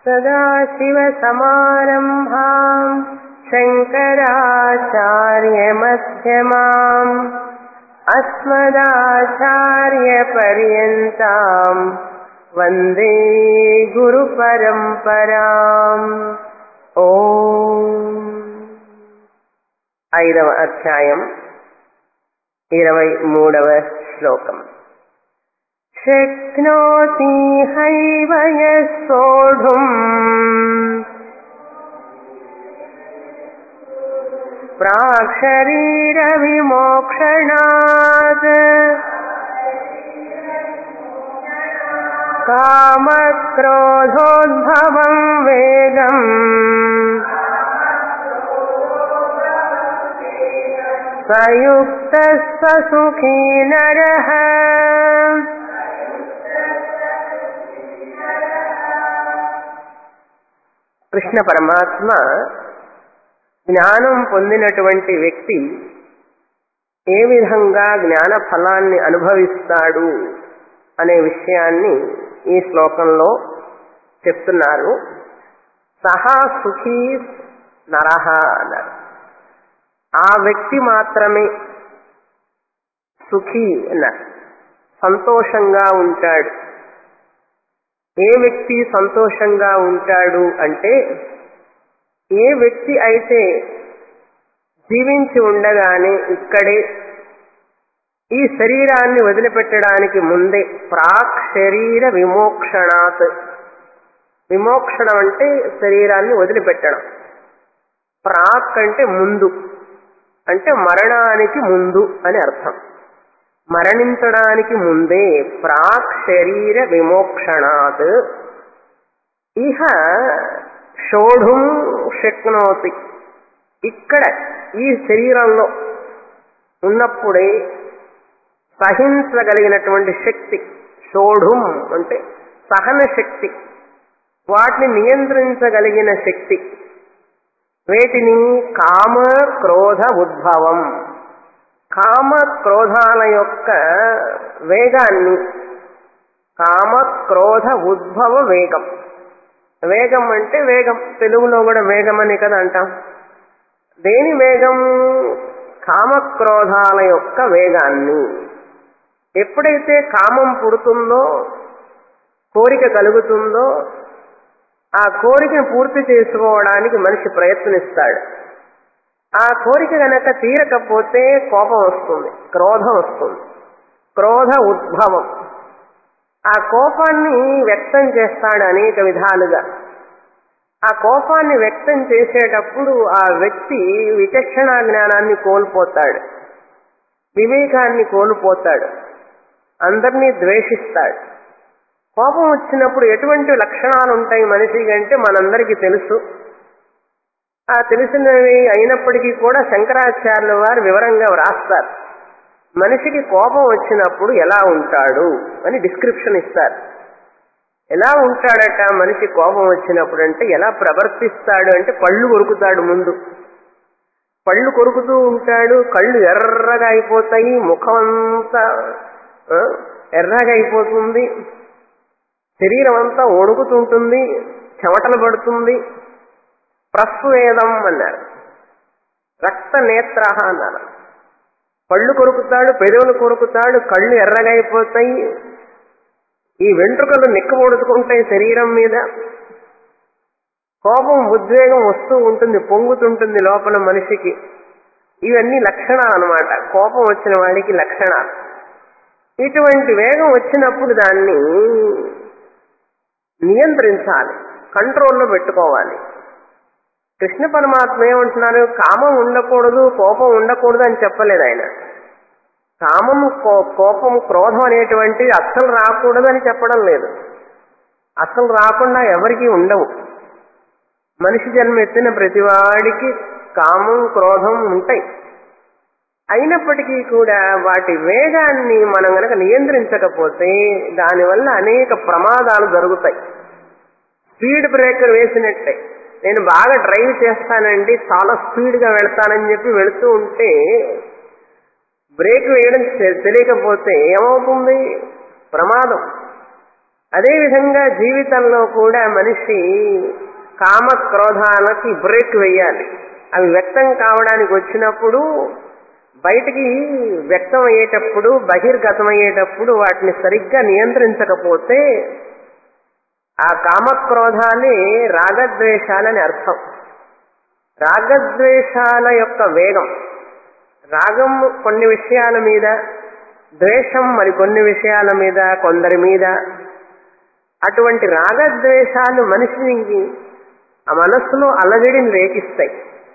सदाशिवसमारम्भाम् शङ्कराचार्यमध्यमाम् अस्मदाचार्यपर्यन्ताम् वन्दे గురుపరంపరాం ఓం ఐదవ అధ్యాయం ఇరవై మూడవ శ్లోకం शक्नोति हैव यः सोढुम् प्राक्शरीरविमोक्षणात् कामक्रोधोद्भवम् वेगम् स युक्तः स सुखी नरः కృష్ణ పరమాత్మ జ్ఞానం పొందినటువంటి వ్యక్తి ఏ విధంగా జ్ఞాన ఫలాన్ని అనుభవిస్తాడు అనే విషయాన్ని ఈ శ్లోకంలో చెప్తున్నారు సహా సుఖీ నరహ అన్నారు ఆ వ్యక్తి మాత్రమే సుఖీ అన్నారు సంతోషంగా ఉంటాడు ఏ వ్యక్తి సంతోషంగా ఉంటాడు అంటే ఏ వ్యక్తి అయితే జీవించి ఉండగానే ఇక్కడే ఈ శరీరాన్ని వదిలిపెట్టడానికి ముందే ప్రాక్ శరీర విమోక్షణాత్ విమోక్షణం అంటే శరీరాన్ని వదిలిపెట్టడం ప్రాక్ అంటే ముందు అంటే మరణానికి ముందు అని అర్థం మరణించడానికి ముందే ప్రాక్ శరీర విమోక్షణాత్ ఇహ షోఢుం శక్నోతి ఇక్కడ ఈ శరీరంలో ఉన్నప్పుడే సహించగలిగినటువంటి శక్తి షోఢుం అంటే సహన శక్తి వాటిని నియంత్రించగలిగిన శక్తి వేటిని కామ క్రోధ ఉద్భవం కామ క్రోధాల యొక్క వేగాన్ని కామ క్రోధ ఉద్భవ వేగం వేగం అంటే వేగం తెలుగులో కూడా వేగం అని కదా అంటాం దేని వేగం కామక్రోధాల యొక్క వేగాన్ని ఎప్పుడైతే కామం పుడుతుందో కోరిక కలుగుతుందో ఆ కోరికను పూర్తి చేసుకోవడానికి మనిషి ప్రయత్నిస్తాడు ఆ కోరిక గనక తీరకపోతే కోపం వస్తుంది క్రోధం వస్తుంది క్రోధ ఉద్భవం ఆ కోపాన్ని వ్యక్తం చేస్తాడు అనేక విధాలుగా ఆ కోపాన్ని వ్యక్తం చేసేటప్పుడు ఆ వ్యక్తి విచక్షణ జ్ఞానాన్ని కోల్పోతాడు వివేకాన్ని కోల్పోతాడు అందరినీ ద్వేషిస్తాడు కోపం వచ్చినప్పుడు ఎటువంటి లక్షణాలు ఉంటాయి మనిషికి అంటే మనందరికీ తెలుసు ఆ తెలిసినవి అయినప్పటికీ కూడా శంకరాచార్యుల వారు వివరంగా వ్రాస్తారు మనిషికి కోపం వచ్చినప్పుడు ఎలా ఉంటాడు అని డిస్క్రిప్షన్ ఇస్తారు ఎలా ఉంటాడట మనిషి కోపం వచ్చినప్పుడు అంటే ఎలా ప్రవర్తిస్తాడు అంటే పళ్ళు కొరుకుతాడు ముందు పళ్ళు కొరుకుతూ ఉంటాడు కళ్ళు ఎర్రగా అయిపోతాయి ముఖం అంతా ఎర్రగా అయిపోతుంది శరీరం అంతా వణుకుతుంటుంది చెమటలు పడుతుంది ప్రస్వేదం అన్నారు రక్త నేత్ర అన్నారు పళ్ళు కొరుకుతాడు పెదవులు కొరుకుతాడు కళ్ళు ఎర్రగైపోతాయి ఈ వెంట్రుకలు నిక్కబొడుచుకుంటాయి శరీరం మీద కోపం ఉద్వేగం వస్తూ ఉంటుంది పొంగుతుంటుంది లోపల మనిషికి ఇవన్నీ లక్షణాలు అనమాట కోపం వచ్చిన వాడికి లక్షణాలు ఇటువంటి వేగం వచ్చినప్పుడు దాన్ని నియంత్రించాలి కంట్రోల్లో పెట్టుకోవాలి కృష్ణ పరమాత్మ ఏమంటున్నారు కామం ఉండకూడదు కోపం ఉండకూడదు అని చెప్పలేదు ఆయన కామం కోపం క్రోధం అనేటువంటివి అస్సలు రాకూడదు అని చెప్పడం లేదు అస్సలు రాకుండా ఎవరికీ ఉండవు మనిషి జన్మ ఎత్తిన ప్రతివాడికి కామం క్రోధం ఉంటాయి అయినప్పటికీ కూడా వాటి వేగాన్ని మనం గనక నియంత్రించకపోతే దానివల్ల అనేక ప్రమాదాలు జరుగుతాయి స్పీడ్ బ్రేకర్ వేసినట్టే నేను బాగా డ్రైవ్ చేస్తానండి చాలా స్పీడ్గా వెళ్తానని చెప్పి వెళుతూ ఉంటే బ్రేక్ వేయడం తె- తెలియకపోతే ఏమవుతుంది ప్రమాదం అదేవిధంగా జీవితంలో కూడా మనిషి కామ క్రోధాలకి బ్రేక్ వేయాలి అవి వ్యక్తం కావడానికి వచ్చినప్పుడు బయటికి వ్యక్తం అయ్యేటప్పుడు బహిర్గతం అయ్యేటప్పుడు వాటిని సరిగ్గా నియంత్రించకపోతే ఆ కామక్రోధాలే రాగద్వేషాలని అర్థం రాగద్వేషాల యొక్క వేగం రాగం కొన్ని విషయాల మీద ద్వేషం మరి కొన్ని విషయాల మీద కొందరి మీద అటువంటి రాగద్వేషాలు మనిషిని ఆ మనస్సులో అలజడిని రేకిస్తాయి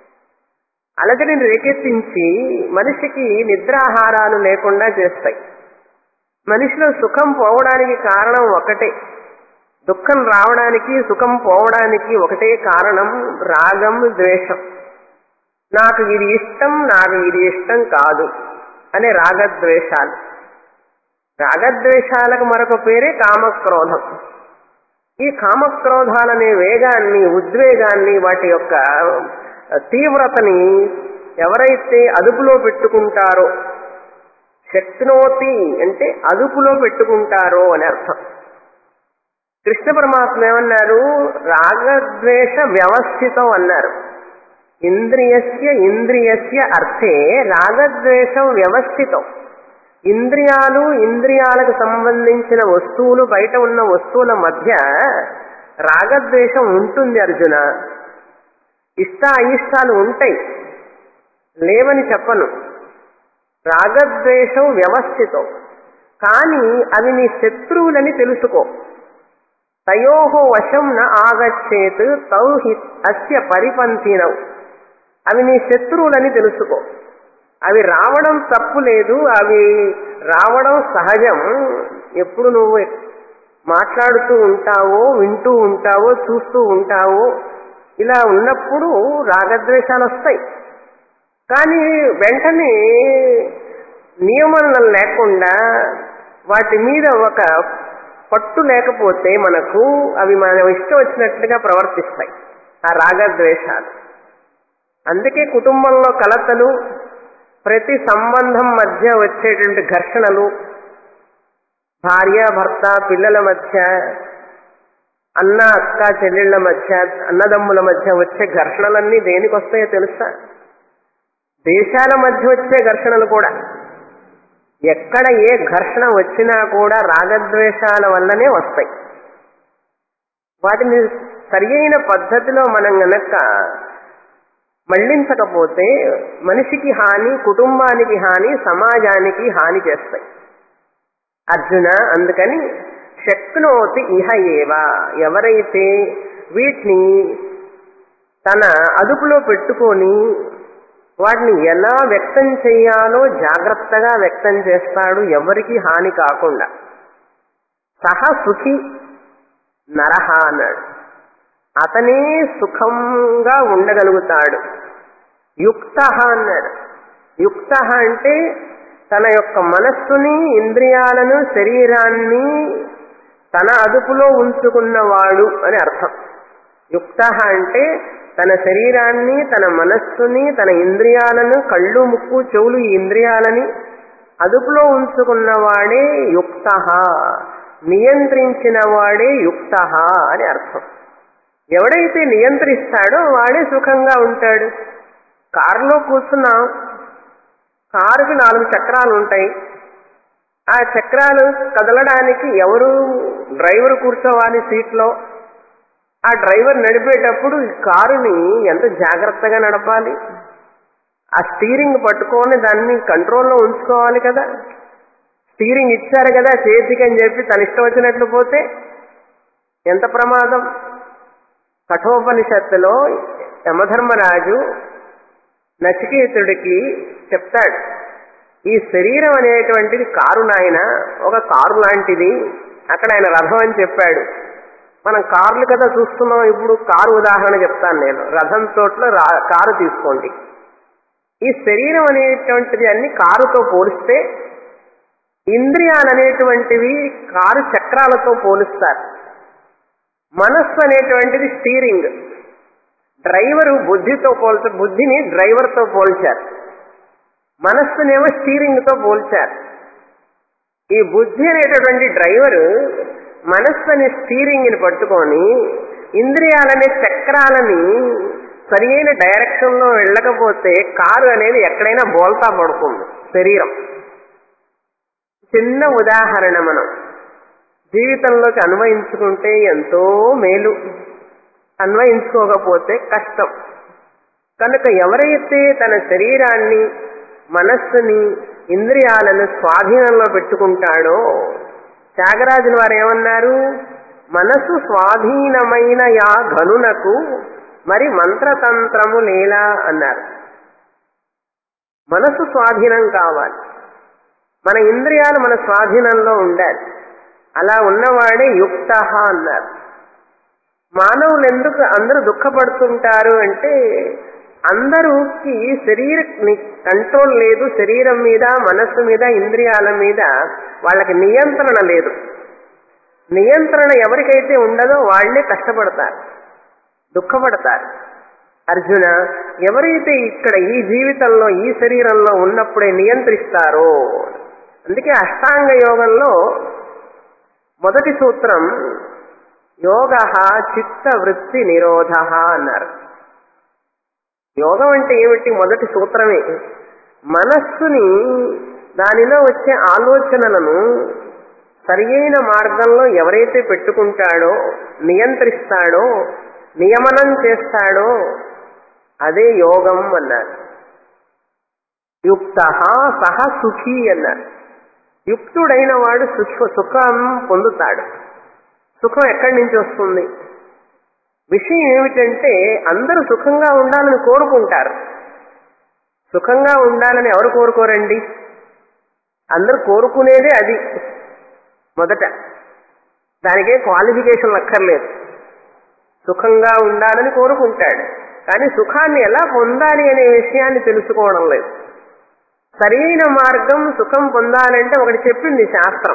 అలజడిని రేకెత్తించి మనిషికి నిద్రాహారాలు లేకుండా చేస్తాయి మనిషిలో సుఖం పోవడానికి కారణం ఒకటే దుఃఖం రావడానికి సుఖం పోవడానికి ఒకటే కారణం రాగం ద్వేషం నాకు ఇది ఇష్టం నాకు ఇది ఇష్టం కాదు అనే రాగద్వేషాలు రాగద్వేషాలకు మరొక పేరే కామక్రోధం ఈ కామక్రోధాలనే వేగాన్ని ఉద్వేగాన్ని వాటి యొక్క తీవ్రతని ఎవరైతే అదుపులో పెట్టుకుంటారో శక్తినోతి అంటే అదుపులో పెట్టుకుంటారో అని అర్థం కృష్ణ పరమాత్మ ఏమన్నారు రాగద్వేష వ్యవస్థితం అన్నారు ఇంద్రియస్య ఇంద్రియస్య అర్థే రాగద్వేషం వ్యవస్థితం ఇంద్రియాలు ఇంద్రియాలకు సంబంధించిన వస్తువులు బయట ఉన్న వస్తువుల మధ్య రాగద్వేషం ఉంటుంది అర్జున ఇష్ట అయిష్టాలు ఉంటాయి లేవని చెప్పను రాగద్వేషం వ్యవస్థితం కానీ అవి నీ శత్రువులని తెలుసుకో తయోహో వశం న ఆగచ్చేత్ తౌ హి అస్య పరిపంథినవు అవి నీ శత్రువులని తెలుసుకో అవి రావడం తప్పు లేదు అవి రావడం సహజం ఎప్పుడు నువ్వు మాట్లాడుతూ ఉంటావో వింటూ ఉంటావో చూస్తూ ఉంటావో ఇలా ఉన్నప్పుడు రాగద్వేషాలు వస్తాయి కానీ వెంటనే నియమనం లేకుండా వాటి మీద ఒక పట్టు లేకపోతే మనకు అవి మన ఇష్టం వచ్చినట్లుగా ప్రవర్తిస్తాయి ఆ రాగద్వేషాలు అందుకే కుటుంబంలో కలతలు ప్రతి సంబంధం మధ్య వచ్చేటువంటి ఘర్షణలు భార్య భర్త పిల్లల మధ్య అన్న అక్క చెల్లెళ్ల మధ్య అన్నదమ్ముల మధ్య వచ్చే ఘర్షణలన్నీ దేనికి వస్తాయో తెలుసా దేశాల మధ్య వచ్చే ఘర్షణలు కూడా ఎక్కడ ఏ ఘర్షణ వచ్చినా కూడా రాగద్వేషాల వల్లనే వస్తాయి వాటిని సరి అయిన పద్ధతిలో మనం గనక మళ్లించకపోతే మనిషికి హాని కుటుంబానికి హాని సమాజానికి హాని చేస్తాయి అర్జున అందుకని శక్నోతి ఇహ ఏవా ఎవరైతే వీటిని తన అదుపులో పెట్టుకొని వాటిని ఎలా వ్యక్తం చేయాలో జాగ్రత్తగా వ్యక్తం చేస్తాడు ఎవరికి హాని కాకుండా సహ సుఖి నరహ అన్నాడు అతనే సుఖంగా ఉండగలుగుతాడు యుక్త అన్నాడు యుక్త అంటే తన యొక్క మనస్సుని ఇంద్రియాలను శరీరాన్ని తన అదుపులో ఉంచుకున్నవాడు అని అర్థం యుక్త అంటే తన శరీరాన్ని తన మనస్సుని తన ఇంద్రియాలను కళ్ళు ముక్కు చెవులు ఈ ఇంద్రియాలని అదుపులో ఉంచుకున్నవాడే యుక్త నియంత్రించిన వాడే యుక్త అని అర్థం ఎవడైతే నియంత్రిస్తాడో వాడే సుఖంగా ఉంటాడు కారులో కూర్చున్నాం కారుకి నాలుగు చక్రాలు ఉంటాయి ఆ చక్రాలు కదలడానికి ఎవరు డ్రైవర్ కూర్చోవాలి సీట్లో ఆ డ్రైవర్ నడిపేటప్పుడు ఈ కారుని ఎంత జాగ్రత్తగా నడపాలి ఆ స్టీరింగ్ పట్టుకొని దాన్ని కంట్రోల్లో ఉంచుకోవాలి కదా స్టీరింగ్ ఇచ్చారు కదా చేతికి అని చెప్పి తన ఇష్టం వచ్చినట్లు పోతే ఎంత ప్రమాదం కఠోపనిషత్తులో యమధర్మరాజు నచికేతుడికి చెప్తాడు ఈ శరీరం అనేటువంటిది కారు నాయన ఒక కారు లాంటిది అక్కడ ఆయన రథం అని చెప్పాడు మనం కార్లు కదా చూస్తున్నాం ఇప్పుడు కారు ఉదాహరణ చెప్తాను నేను రథం చోట్ల కారు తీసుకోండి ఈ శరీరం అనేటువంటిది అన్ని కారుతో పోలిస్తే ఇంద్రియాలు అనేటువంటివి కారు చక్రాలతో పోలుస్తారు మనస్సు అనేటువంటిది స్టీరింగ్ డ్రైవరు బుద్ధితో పోల్చ బుద్ధిని డ్రైవర్తో పోల్చారు మనస్సునేమో స్టీరింగ్తో పోల్చారు ఈ బుద్ధి అనేటటువంటి డ్రైవరు మనస్సు అనే స్టీరింగ్ని పట్టుకొని ఇంద్రియాలనే చక్రాలని సరియైన డైరెక్షన్ లో వెళ్ళకపోతే కారు అనేది ఎక్కడైనా బోల్తా పడుతుంది శరీరం చిన్న ఉదాహరణ మనం జీవితంలోకి అన్వయించుకుంటే ఎంతో మేలు అన్వయించుకోకపోతే కష్టం కనుక ఎవరైతే తన శరీరాన్ని మనస్సుని ఇంద్రియాలను స్వాధీనంలో పెట్టుకుంటాడో త్యాగరాజుల వారు ఏమన్నారు మనసు స్వాధీనమైన యా ఘనునకు మరి మంత్రతంత్రము లేలా అన్నారు మనసు స్వాధీనం కావాలి మన ఇంద్రియాలు మన స్వాధీనంలో ఉండాలి అలా ఉన్నవాడే యుక్త అన్నారు మానవులు ఎందుకు అందరూ దుఃఖపడుతుంటారు అంటే అందరూకి శరీర కంట్రోల్ లేదు శరీరం మీద మనస్సు మీద ఇంద్రియాల మీద వాళ్ళకి నియంత్రణ లేదు నియంత్రణ ఎవరికైతే ఉండదో వాళ్లే కష్టపడతారు దుఃఖపడతారు అర్జున ఎవరైతే ఇక్కడ ఈ జీవితంలో ఈ శరీరంలో ఉన్నప్పుడే నియంత్రిస్తారో అందుకే అష్టాంగ యోగంలో మొదటి సూత్రం యోగ చిత్త వృత్తి నిరోధ అన్నారు యోగం అంటే ఏమిటి మొదటి సూత్రమే మనస్సుని దానిలో వచ్చే ఆలోచనలను సరియైన మార్గంలో ఎవరైతే పెట్టుకుంటాడో నియంత్రిస్తాడో నియమనం చేస్తాడో అదే యోగం అన్నారు యుక్త సహ సుఖీ అన్నారు యుక్తుడైన వాడు సుఖ సుఖం పొందుతాడు సుఖం ఎక్కడి నుంచి వస్తుంది విషయం ఏమిటంటే అందరూ సుఖంగా ఉండాలని కోరుకుంటారు సుఖంగా ఉండాలని ఎవరు కోరుకోరండి అందరూ కోరుకునేదే అది మొదట దానికే క్వాలిఫికేషన్ అక్కర్లేదు సుఖంగా ఉండాలని కోరుకుంటాడు కానీ సుఖాన్ని ఎలా పొందాలి అనే విషయాన్ని తెలుసుకోవడం లేదు సరైన మార్గం సుఖం పొందాలంటే ఒకటి చెప్పింది శాస్త్రం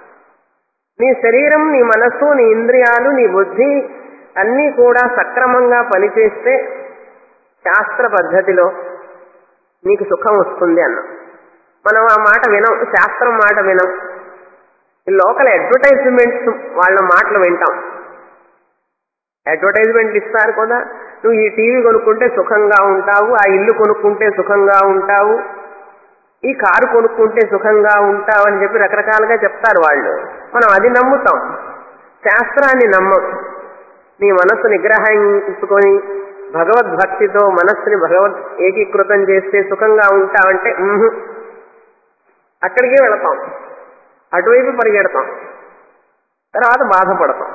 నీ శరీరం నీ మనస్సు నీ ఇంద్రియాలు నీ బుద్ధి అన్నీ కూడా సక్రమంగా పనిచేస్తే శాస్త్ర పద్ధతిలో నీకు సుఖం వస్తుంది అన్న మనం ఆ మాట వినం శాస్త్రం మాట వినం ఈ లోకల్ అడ్వర్టైజ్మెంట్స్ వాళ్ళ మాటలు వింటాం అడ్వర్టైజ్మెంట్ ఇస్తారు కదా నువ్వు ఈ టీవీ కొనుక్కుంటే సుఖంగా ఉంటావు ఆ ఇల్లు కొనుక్కుంటే సుఖంగా ఉంటావు ఈ కారు కొనుక్కుంటే సుఖంగా ఉంటావు అని చెప్పి రకరకాలుగా చెప్తారు వాళ్ళు మనం అది నమ్ముతాం శాస్త్రాన్ని నమ్మం నీ మనస్సు నిగ్రహించుకొని భగవద్భక్తితో మనస్సుని భగవద్ ఏకీకృతం చేస్తే సుఖంగా ఉంటావంటే ఉహు. అక్కడికే వెళతాం అటువైపు పరిగెడతాం తర్వాత బాధపడతాం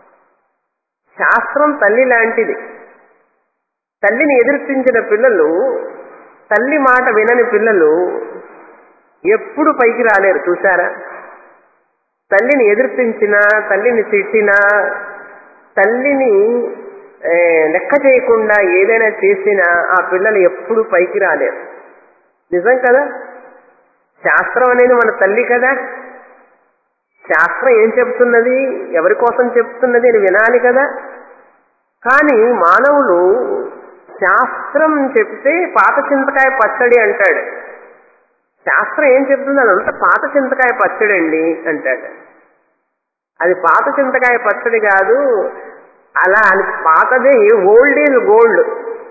శాస్త్రం తల్లి లాంటిది తల్లిని ఎదుర్పించిన పిల్లలు తల్లి మాట వినని పిల్లలు ఎప్పుడు పైకి రాలేరు చూసారా తల్లిని ఎదుర్పించినా తల్లిని తిట్టినా తల్లిని ఏ, లెక్క చేయకుండా ఏదైనా చేసినా ఆ పిల్లలు ఎప్పుడు పైకి రాలేరు నిజం కదా శాస్త్రం అనేది మన తల్లి కదా శాస్త్రం ఏం చెప్తున్నది ఎవరి కోసం చెప్తున్నది అని వినాలి కదా కానీ మానవులు శాస్త్రం చెప్తే పాత చింతకాయ పచ్చడి అంటాడు శాస్త్రం ఏం చెప్తుంది అదంతా పాత చింతకాయ పచ్చడి అండి అంటాడు అది పాత చింతకాయ పచ్చడి కాదు అలా అని పాతదే ఓల్డ్ ఈజ్ గోల్డ్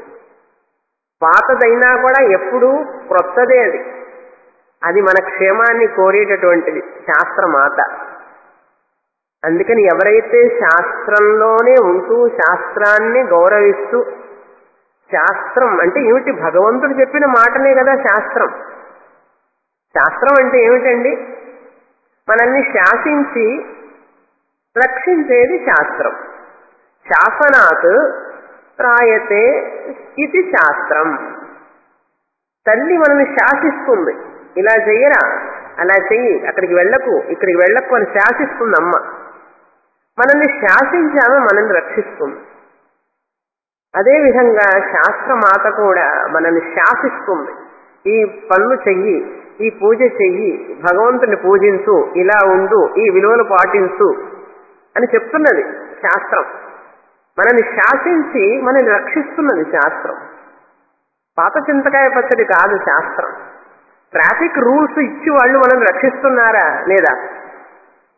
పాతదైనా కూడా ఎప్పుడు క్రొత్తదే అది అది మన క్షేమాన్ని కోరేటటువంటిది శాస్త్రమాత అందుకని ఎవరైతే శాస్త్రంలోనే ఉంటూ శాస్త్రాన్ని గౌరవిస్తూ శాస్త్రం అంటే ఏమిటి భగవంతుడు చెప్పిన మాటనే కదా శాస్త్రం శాస్త్రం అంటే ఏమిటండి మనల్ని శాసించి రక్షించేది శాస్త్రం శాసనాత్ రాయతే ఇది శాస్త్రం తల్లి మనల్ని శాసిస్తుంది ఇలా చెయ్యరా అలా చెయ్యి అక్కడికి వెళ్ళకు ఇక్కడికి వెళ్ళకు అని శాసిస్తుంది అమ్మ మనల్ని శాసించి ఆమె మనల్ని రక్షిస్తుంది అదేవిధంగా శాస్త్రమాత కూడా మనల్ని శాసిస్తుంది ఈ పనులు చెయ్యి ఈ పూజ చెయ్యి భగవంతుని పూజించు ఇలా ఉండు ఈ విలువలు పాటించు అని చెప్తున్నది శాస్త్రం మనల్ని శాసించి మనల్ని రక్షిస్తున్నది శాస్త్రం పాత చింతకాయ పచ్చడి కాదు శాస్త్రం ట్రాఫిక్ రూల్స్ ఇచ్చి వాళ్ళు మనల్ని రక్షిస్తున్నారా లేదా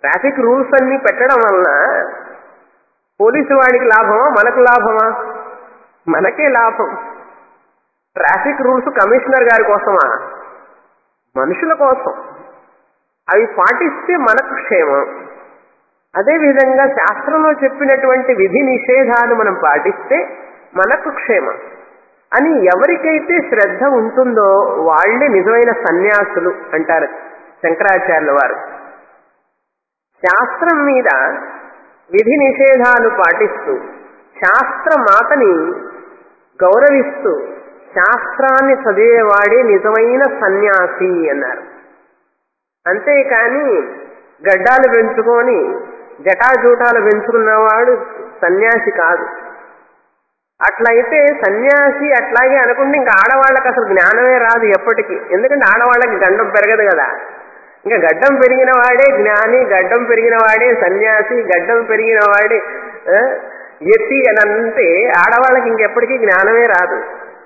ట్రాఫిక్ రూల్స్ అన్ని పెట్టడం వలన పోలీసు వాడికి లాభమా మనకు లాభమా మనకే లాభం ట్రాఫిక్ రూల్స్ కమిషనర్ గారి కోసమా మనుషుల కోసం అవి పాటిస్తే మనకు క్షేమం అదేవిధంగా శాస్త్రంలో చెప్పినటువంటి విధి నిషేధాలు మనం పాటిస్తే మనకు క్షేమం అని ఎవరికైతే శ్రద్ధ ఉంటుందో వాళ్లే నిజమైన సన్యాసులు అంటారు శంకరాచార్యుల వారు శాస్త్రం మీద విధి నిషేధాలు పాటిస్తూ శాస్త్ర మాతని గౌరవిస్తూ శాస్త్రాన్ని చదివేవాడే నిజమైన సన్యాసి అన్నారు అంతేకాని గడ్డాలు పెంచుకొని జటాజూటాలు పెంచుకున్నవాడు సన్యాసి కాదు అట్లయితే సన్యాసి అట్లాగే అనుకుంటే ఇంకా ఆడవాళ్ళకి అసలు జ్ఞానమే రాదు ఎప్పటికీ ఎందుకంటే ఆడవాళ్ళకి గండం పెరగదు కదా ఇంకా గడ్డం పెరిగిన వాడే జ్ఞాని గడ్డం పెరిగిన వాడే సన్యాసి గడ్డం పెరిగిన వాడే ఆ, ఎత్తి అని అంటే ఆడవాళ్ళకి ఇంకెప్పటికీ జ్ఞానమే రాదు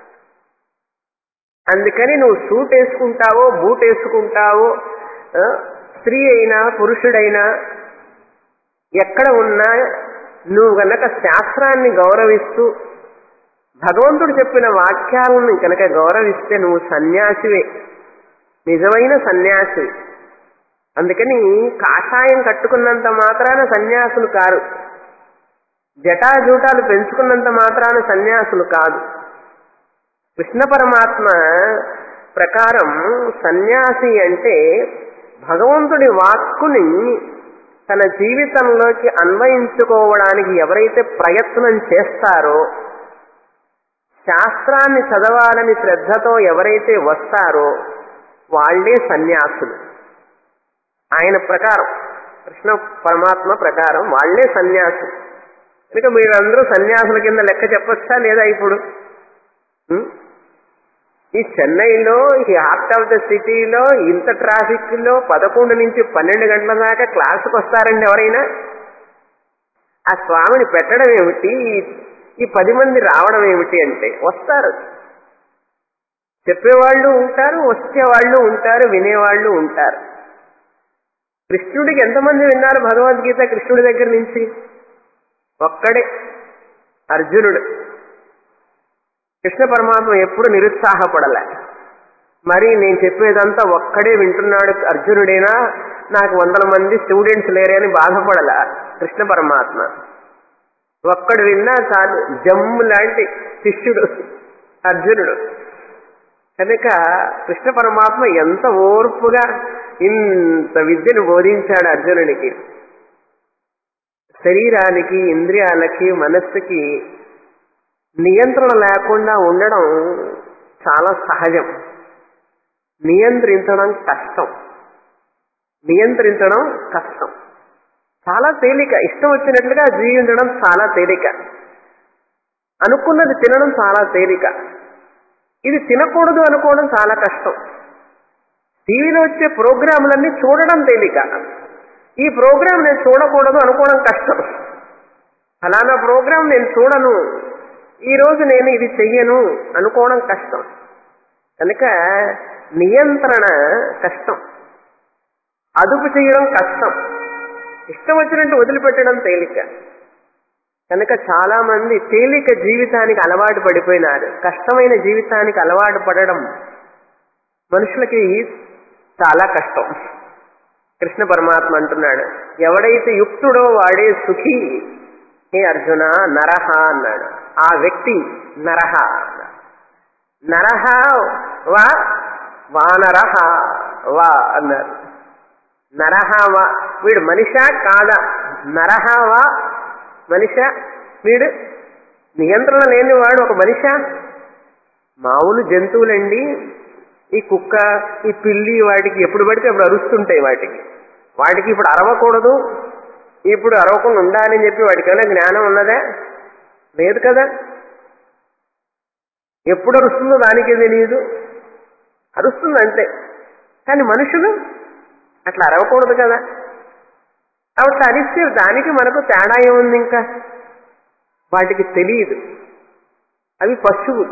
అందుకని నువ్వు సూట్ వేసుకుంటావో బూట్ వేసుకుంటావో ఆ, స్త్రీ అయినా పురుషుడైనా ఎక్కడ ఉన్నా నువ్వు గనక శాస్త్రాన్ని గౌరవిస్తూ భగవంతుడు చెప్పిన వాక్యాలను కనుక గౌరవిస్తే నువ్వు సన్యాసివే నిజమైన సన్యాసివి అందుకని కాషాయం కట్టుకున్నంత మాత్రాన సన్యాసులు కారు జటాజూటాలు పెంచుకున్నంత మాత్రాన సన్యాసులు కాదు కృష్ణ పరమాత్మ ప్రకారం సన్యాసి అంటే భగవంతుడి వాక్కుని తన జీవితంలోకి అన్వయించుకోవడానికి ఎవరైతే ప్రయత్నం చేస్తారో శాస్త్రాన్ని చదవాలని శ్రద్ధతో ఎవరైతే వస్తారో వాళ్లే సన్యాసులు ఆయన ప్రకారం కృష్ణ పరమాత్మ ప్రకారం వాళ్లే సన్యాసులు కనుక మీరందరూ సన్యాసుల కింద లెక్క చెప్పొచ్చా లేదా ఇప్పుడు ఉం? ఈ చెన్నైలో ఈ హార్ట్ ఆఫ్ ద సిటీలో ఇంత ట్రాఫిక్ లో పదకొండు నుంచి పన్నెండు గంటల దాకా క్లాసుకు వస్తారండి ఎవరైనా ఆ స్వామిని పెట్టడం ఏమిటి ఈ- ఈ పది మంది రావడం ఏమిటి అంటే వస్తారు చెప్పేవాళ్ళు ఉంటారు వచ్చేవాళ్ళు ఉంటారు వినేవాళ్ళు ఉంటారు కృష్ణుడికి ఎంతమంది విన్నారు భగవద్గీత కృష్ణుడి దగ్గర నుంచి ఒక్కడే అర్జునుడు కృష్ణ పరమాత్మ ఎప్పుడు నిరుత్సాహపడలే మరి నేను చెప్పేదంతా ఒక్కడే వింటున్నాడు అర్జునుడేనా నాకు వందల మంది స్టూడెంట్స్ లేరే అని బాధపడల కృష్ణ పరమాత్మ ఒక్కడు విన్నా చాలు జమ్ము లాంటి శిష్యుడు అర్జునుడు కనుక కృష్ణ పరమాత్మ ఎంత ఓర్పుగా ఇంత విద్యను బోధించాడు అర్జునుడికి శరీరానికి ఇంద్రియాలకి మనస్సుకి నియంత్రణ లేకుండా ఉండడం చాలా సహజం నియంత్రించడం కష్టం నియంత్రించడం కష్టం చాలా తేలిక ఇష్టం వచ్చినట్లుగా జీవించడం చాలా తేలిక అనుకున్నది తినడం చాలా తేలిక ఇది తినకూడదు అనుకోవడం చాలా కష్టం టీవీలో వచ్చే ప్రోగ్రాంలన్నీ చూడడం తేలిక ఈ ప్రోగ్రాం నేను చూడకూడదు అనుకోవడం కష్టం ఫలానా ప్రోగ్రాం నేను చూడను ఈ రోజు నేను ఇది చెయ్యను అనుకోవడం కష్టం కనుక నియంత్రణ కష్టం అదుపు చేయడం కష్టం ఇష్టం వచ్చినట్టు వదిలిపెట్టడం తేలిక కనుక చాలా మంది తేలిక జీవితానికి అలవాటు పడిపోయినారు కష్టమైన జీవితానికి అలవాటు పడడం మనుషులకి చాలా కష్టం కృష్ణ పరమాత్మ అంటున్నాడు ఎవడైతే యుక్తుడో వాడే సుఖి హే అర్జున నరహ అన్నాడు ఆ వ్యక్తి నరహ అన్నాడు. నరహ వా వానరహ వా అన్నారు నరహ వా వీడు మనిషా కాదా నరహ వా మనిష వీడు నియంత్రణ లేనివాడు ఒక మనిషా మామూలు జంతువులండి ఈ కుక్క ఈ పిల్లి వాటికి ఎప్పుడు పడితే అప్పుడు అరుస్తుంటాయి వాటికి వాటికి ఇప్పుడు అరవకూడదు ఇప్పుడు అరవకుండా ఉండాలని చెప్పి వాటికి ఏమైనా జ్ఞానం ఉన్నదా లేదు కదా ఎప్పుడు అరుస్తుందో దానికే తెలియదు అరుస్తుంది అంతే కానీ మనుషులు అట్లా అరవకూడదు కదా అట్లా అరిస్తే దానికి మనకు తేడా ఏముంది ఇంకా వాటికి తెలియదు అవి పశువులు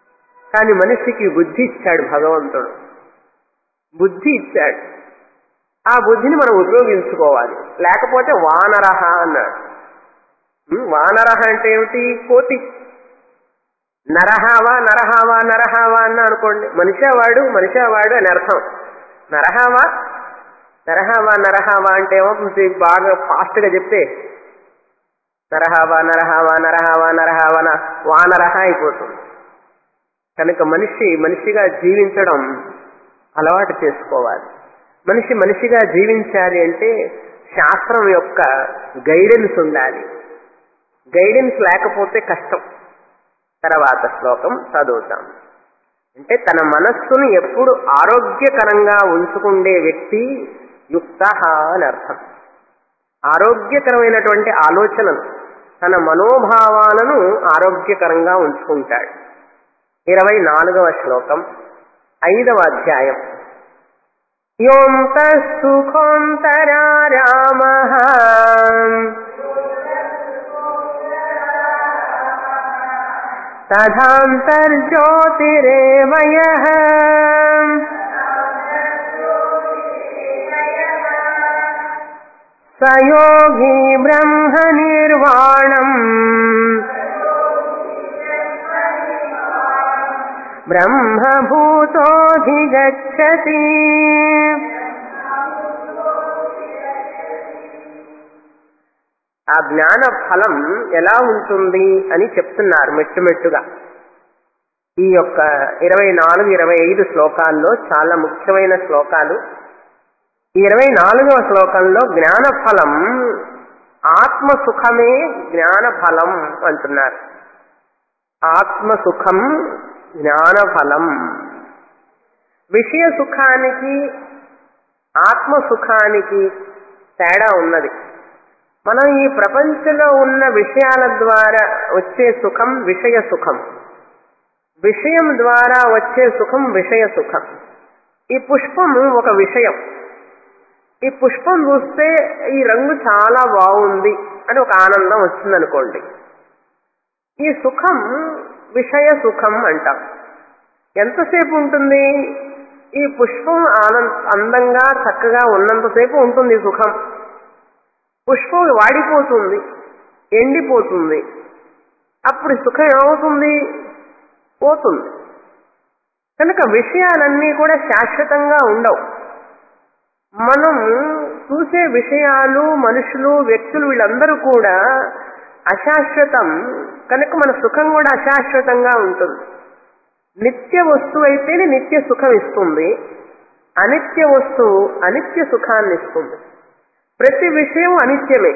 కానీ మనిషికి బుద్ధి ఇచ్చాడు భగవంతుడు బుద్ధి ఇచ్చాడు ఆ బుద్ధిని మనం ఉపయోగించుకోవాలి లేకపోతే వానరహ అన్నాడు ఉం, వానరహ అంటే ఏమిటి కోతి నరహావా నరహావా నరహావా అన్న అనుకోండి మనిషావాడు మనిషావాడు అని అర్థం నరహావా నరహావా నరహావా అంటే ఏమవుతుంది బాగా ఫాస్ట్ గా చెప్తే నరహావా నరహావా నరహావా నరహావా న- వానరహ అయిపోతుంది కనుక మనిషి మనిషిగా జీవించడం అలవాటు చేసుకోవాలి మనిషి మనిషిగా జీవించాలి అంటే శాస్త్రం యొక్క గైడెన్స్ ఉండాలి గైడెన్స్ లేకపోతే కష్టం తర్వాత శ్లోకం చదువుతాం అంటే తన మనస్సును ఎప్పుడు ఆరోగ్యకరంగా ఉంచుకుండే వ్యక్తి యుక్త అని అర్థం ఆరోగ్యకరమైనటువంటి ఆలోచనలు తన మనోభావాలను ఆరోగ్యకరంగా ఉంచుకుంటాడు ఇరవై నాలుగవ శ్లోకం ఐదవ అధ్యాయం యోంత సుఖోంతరారామ తథాంతర్జ్యోతిరేవయ సయోగి బ్రహ్మ నిర్వాణం బ్రహ్మభూతోధిగచ్చతి ఆ జ్ఞాన ఫలం ఎలా ఉంటుంది అని చెప్తున్నారు మెట్టుమెట్టుగా ఈ యొక్క ఇరవై నాలుగు ఇరవై ఐదు శ్లోకాల్లో చాలా ముఖ్యమైన శ్లోకాలు ఈ ఇరవై నాలుగవ శ్లోకంలో జ్ఞాన ఫలం ఆత్మ సుఖమే జ్ఞాన ఫలం అంటున్నారు ఆత్మ సుఖం జ్ఞాన ఫలం విషయ సుఖానికి ఆత్మ సుఖానికి తేడా ఉన్నది మనం ఈ ప్రపంచంలో ఉన్న విషయాల ద్వారా వచ్చే సుఖం విషయ సుఖం విషయం ద్వారా వచ్చే సుఖం విషయ సుఖం ఈ పుష్పం ఒక విషయం ఈ పుష్పం చూస్తే ఈ రంగు చాలా బాగుంది అని ఒక ఆనందం వచ్చిందనుకోండి ఈ సుఖం విషయ సుఖం అంటాం ఎంతసేపు ఉంటుంది ఈ పుష్పం ఆనంద అందంగా చక్కగా ఉన్నంతసేపు ఉంటుంది ఈ సుఖం పుష్పం వాడిపోతుంది ఎండిపోతుంది అప్పుడు ఈ సుఖం ఏమవుతుంది పోతుంది కనుక విషయాలన్నీ కూడా శాశ్వతంగా ఉండవు మనం చూసే విషయాలు మనుషులు వ్యక్తులు వీళ్ళందరూ కూడా అశాశ్వతం కనుక మన సుఖం కూడా అశాశ్వతంగా ఉంటుంది నిత్య వస్తువు అయితేనే నిత్య సుఖం ఇస్తుంది అనిత్య వస్తువు అనిత్య సుఖాన్ని ఇస్తుంది ప్రతి విషయం అనిత్యమే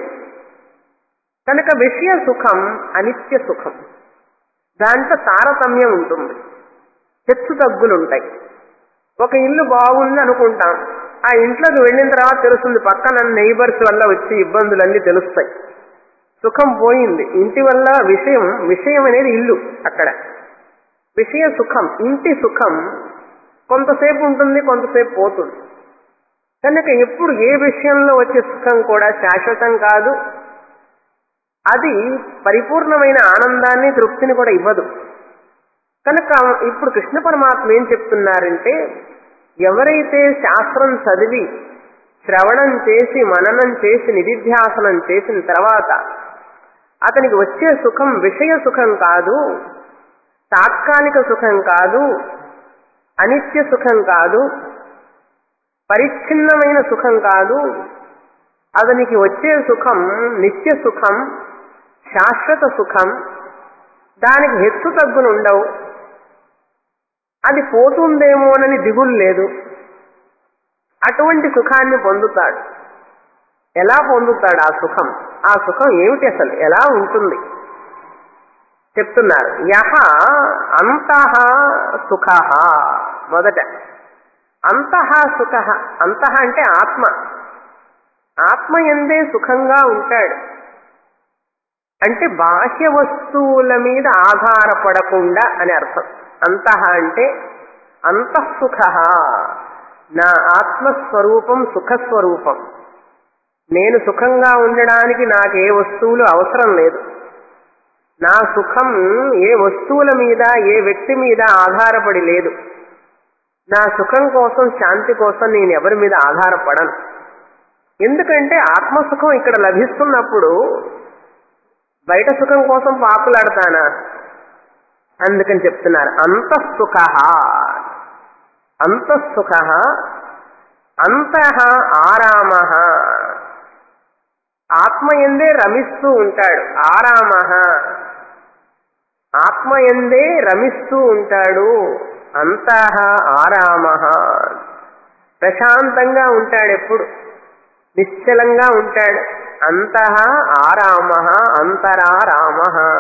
కనుక విషయ సుఖం అనిత్య సుఖం దాంట్లో తారతమ్యం ఉంటుంది హెచ్చు తగ్గులుంటాయి ఒక ఇల్లు బాగుంది అనుకుంటాం ఆ ఇంట్లోకి వెళ్ళిన తర్వాత తెలుస్తుంది పక్కన నైబర్స్ వల్ల వచ్చే ఇబ్బందులన్నీ తెలుస్తాయి సుఖం పోయింది ఇంటి వల్ల విషయం విషయం అనేది ఇల్లు అక్కడ విషయ సుఖం ఇంటి సుఖం కొంతసేపు ఉంటుంది కొంతసేపు పోతుంది కనుక ఎప్పుడు ఏ విషయంలో వచ్చే సుఖం కూడా శాశ్వతం కాదు అది పరిపూర్ణమైన ఆనందాన్ని తృప్తిని కూడా ఇవ్వదు కనుక ఇప్పుడు కృష్ణ పరమాత్మ ఏం చెప్తున్నారంటే ఎవరైతే శాస్త్రం చదివి శ్రవణం చేసి మననం చేసి నిధిధ్యాసనం చేసిన తర్వాత అతనికి వచ్చే సుఖం విషయ సుఖం కాదు తాత్కాలిక సుఖం కాదు అనిత్య సుఖం కాదు పరిచ్ఛిన్నమైన సుఖం కాదు అతనికి వచ్చే సుఖం నిత్య సుఖం శాశ్వత సుఖం దానికి హెచ్చు తగ్గులు ఉండవు అది పోతుందేమోనని దిగులు లేదు అటువంటి సుఖాన్ని పొందుతాడు ఎలా పొందుతాడు ఆ సుఖం ఆ సుఖం ఏమిటి అసలు ఎలా ఉంటుంది చెప్తున్నారు యహ అంతః సుఖ మొదట అంతః సుఖ అంతః అంటే ఆత్మ ఆత్మ ఎందే సుఖంగా ఉంటాడు అంటే బాహ్య వస్తువుల మీద ఆధారపడకుండా అని అర్థం అంతః అంటే అంతఃసుఖ నా ఆత్మస్వరూపం సుఖస్వరూపం నేను సుఖంగా ఉండడానికి నాకు ఏ వస్తువులు అవసరం లేదు నా సుఖం ఏ వస్తువుల మీద ఏ వ్యక్తి మీద ఆధారపడి లేదు నా సుఖం కోసం శాంతి కోసం నేను ఎవరి మీద ఆధారపడను ఎందుకంటే ఆత్మసుఖం ఇక్కడ లభిస్తున్నప్పుడు బయట సుఖం కోసం పాకులాడతానా అందుకని చెప్తున్నారు అంతఃసుఖ అంతఃసుఖ అంతః ఆరామ ఆత్మయందే రమిస్తూ ఉంటాడు ఆరామ ఆత్మయందే రమిస్తూ ఉంటాడు అంతః ఆరామ ప్రశాంతంగా ఉంటాడు ఎప్పుడు నిశ్చలంగా ఉంటాడు అంతః ఆరామ అంతరారామ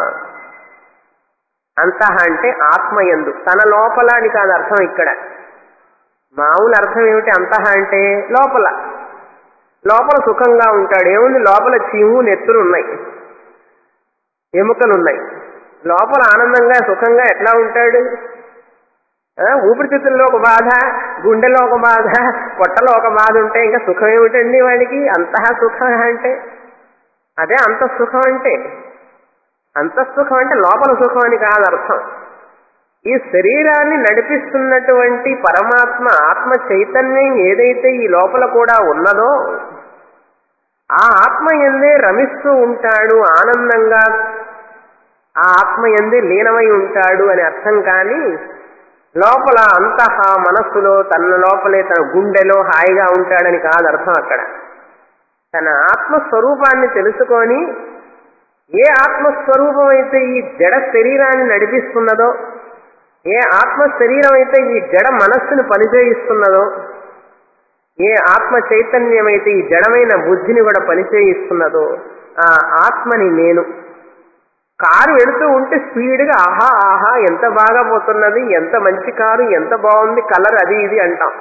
అంతః అంటే ఆత్మయందు తన లోపల అని కాదు అర్థం ఇక్కడ మామూలు అర్థం ఏమిటి అంతః అంటే లోపల లోపల సుఖంగా ఉంటాడు ఏముంది లోపల చీము నెత్తులు ఉన్నాయి ఎముకలు ఉన్నాయి లోపల ఆనందంగా సుఖంగా ఎట్లా ఉంటాడు ఆ, ఊపిరితిత్తుల్లో ఒక బాధ గుండెలో ఒక బాధ పొట్టలో ఒక బాధ ఉంటే ఇంకా సుఖం ఏమిటండి వాడికి అంతః సుఖం అంటే అదే అంతఃసుఖం అంటే అంతఃసుఖం అంటే లోపల సుఖం అని కాదు అర్థం ఈ శరీరాన్ని నడిపిస్తున్నటువంటి పరమాత్మ ఆత్మ చైతన్యం ఏదైతే ఈ లోపల కూడా ఉన్నదో ఆ ఆత్మ ఎందే రమిస్తూ ఉంటాడు ఆనందంగా ఆ ఆత్మ ఎందే లీనమై ఉంటాడు అని అర్థం కానీ లోపల అంతః మనస్సులో తన లోపలే తన గుండెలో హాయిగా ఉంటాడని కాదు అర్థం అక్కడ తన ఆత్మస్వరూపాన్ని తెలుసుకొని ఏ ఆత్మస్వరూపం అయితే ఈ జడ శరీరాన్ని నడిపిస్తున్నదో ఏ ఆత్మ శరీరం అయితే ఈ జడ మనస్సును పనిచేయిస్తున్నదో ఏ ఆత్మ చైతన్యం అయితే ఈ జడమైన బుద్ధిని కూడా పనిచేయిస్తున్నదో ఆ ఆత్మని నేను కారు వెళుతూ ఉంటే స్పీడ్గా ఆహా ఆహా ఎంత బాగా పోతున్నది ఎంత మంచి కారు ఎంత బాగుంది కలర్ అది ఇది అంటాం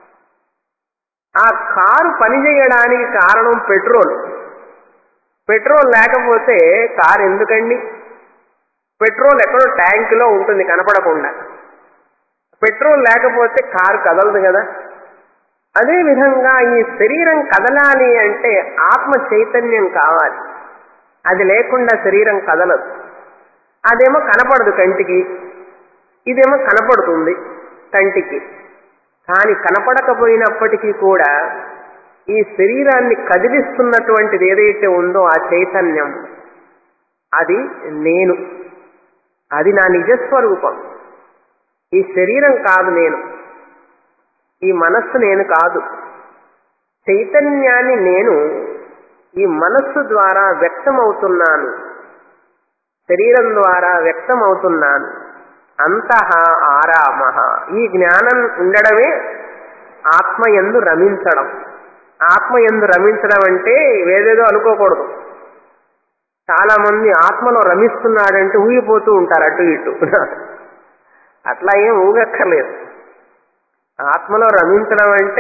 ఆ కారు పనిచేయడానికి కారణం పెట్రోల్ పెట్రోల్ లేకపోతే కారు ఎందుకండి పెట్రోల్ ఎక్కడో ట్యాంకులో ఉంటుంది కనపడకుండా పెట్రోల్ లేకపోతే కారు కదలదు కదా అదే విధంగా ఈ శరీరం కదలాలి అంటే ఆత్మ చైతన్యం కావాలి అది లేకుండా శరీరం కదలదు అదేమో కనపడదు కంటికి ఇదేమో కనపడుతుంది కంటికి కానీ కనపడకపోయినప్పటికీ కూడా ఈ శరీరాన్ని కదిలిస్తున్నటువంటిది ఏదైతే ఉందో ఆ చైతన్యం అది నేను అది నా నిజస్వరూపం ఈ శరీరం కాదు నేను ఈ మనస్సు నేను కాదు చైతన్యాన్ని నేను ఈ మనస్సు ద్వారా వ్యక్తమవుతున్నాను శరీరం ద్వారా వ్యక్తమవుతున్నాను అంతః ఆరామ ఈ జ్ఞానం ఉండడమే ఆత్మయందు రమించడం ఆత్మయందు రమించడం అంటే వేరేదో అనుకోకూడదు చాలా మంది ఆత్మలో రమిస్తున్నాడంటే ఊగిపోతూ ఉంటారు అటు ఇటు అట్లా ఏం ఊగక్కర్లేదు ఆత్మలో రమించడం అంటే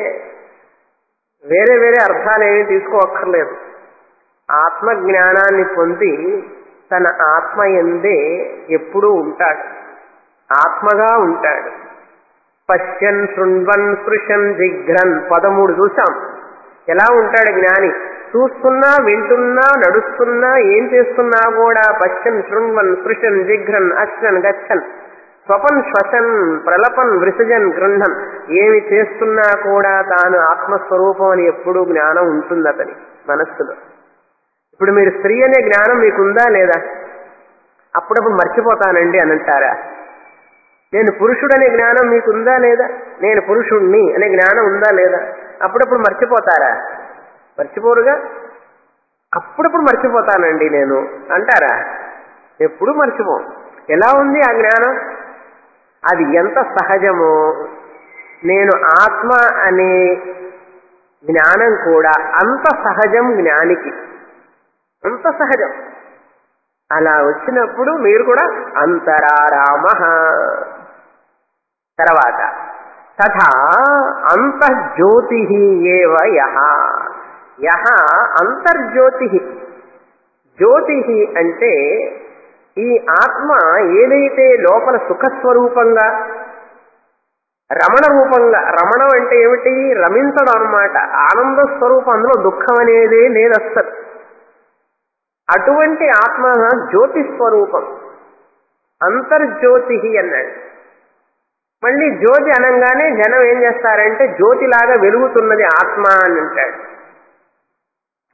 వేరే వేరే అర్థాలు ఏమీ తీసుకోవక్కర్లేదు ఆత్మ జ్ఞానాన్ని పొంది తన ఆత్మ ఎందే ఎప్పుడూ ఉంటాడు ఆత్మగా ఉంటాడు పశ్యన్ శృణ్వన్ స్పృశన్ జిఘ్రన్ పదమూడు చూసాం ఎలా ఉంటాడు జ్ఞాని చూస్తున్నా వింటున్నా నడుస్తున్నా ఏం చేస్తున్నా కూడా పశ్చన్ శృణ్వన్ స్పృశన్ జిఘ్రన్ అశ్వన్ గచ్చన్ స్వపన్ శ్వసన్ ప్రలపన్ విసజన్ గృహన్ ఏమి చేస్తున్నా కూడా తాను ఆత్మస్వరూపం అని ఎప్పుడూ జ్ఞానం ఉంటుంది అతని మనస్సులో ఇప్పుడు మీరు స్త్రీ అనే జ్ఞానం మీకుందా లేదా అప్పుడప్పుడు మర్చిపోతానండి అని అంటారా నేను పురుషుడనే జ్ఞానం మీకుందా లేదా నేను పురుషుణ్ణి అనే జ్ఞానం ఉందా లేదా అప్పుడప్పుడు మర్చిపోతారా మర్చిపోరుగా అప్పుడప్పుడు మర్చిపోతానండి నేను అంటారా ఎప్పుడు మర్చిపో ఎలా ఉంది ఆ జ్ఞానం అది ఎంత సహజమో నేను ఆత్మ అనే జ్ఞానం కూడా అంత సహజం జ్ఞానికి అంత సహజం అలా వచ్చినప్పుడు మీరు కూడా అంతరారామ తర్వాత తథా అంతర్జ్యోతి ఏవ యహ యహ అంతర్జ్యోతి జ్యోతి అంటే ఈ ఆత్మ ఏదైతే లోపల సుఖస్వరూపంగా రమణ రూపంగా రమణం అంటే ఏమిటి రమించడం అన్నమాట ఆనంద స్వరూపం అందులో దుఃఖం అనేదే లేదు అస్సలు అటువంటి ఆత్మ జ్యోతి స్వరూపం అంతర్జ్యోతి అన్నాడు మళ్ళీ జ్యోతి అనగానే జనం ఏం చేస్తారంటే జ్యోతిలాగా వెలుగుతున్నది ఆత్మ అని అంటాడు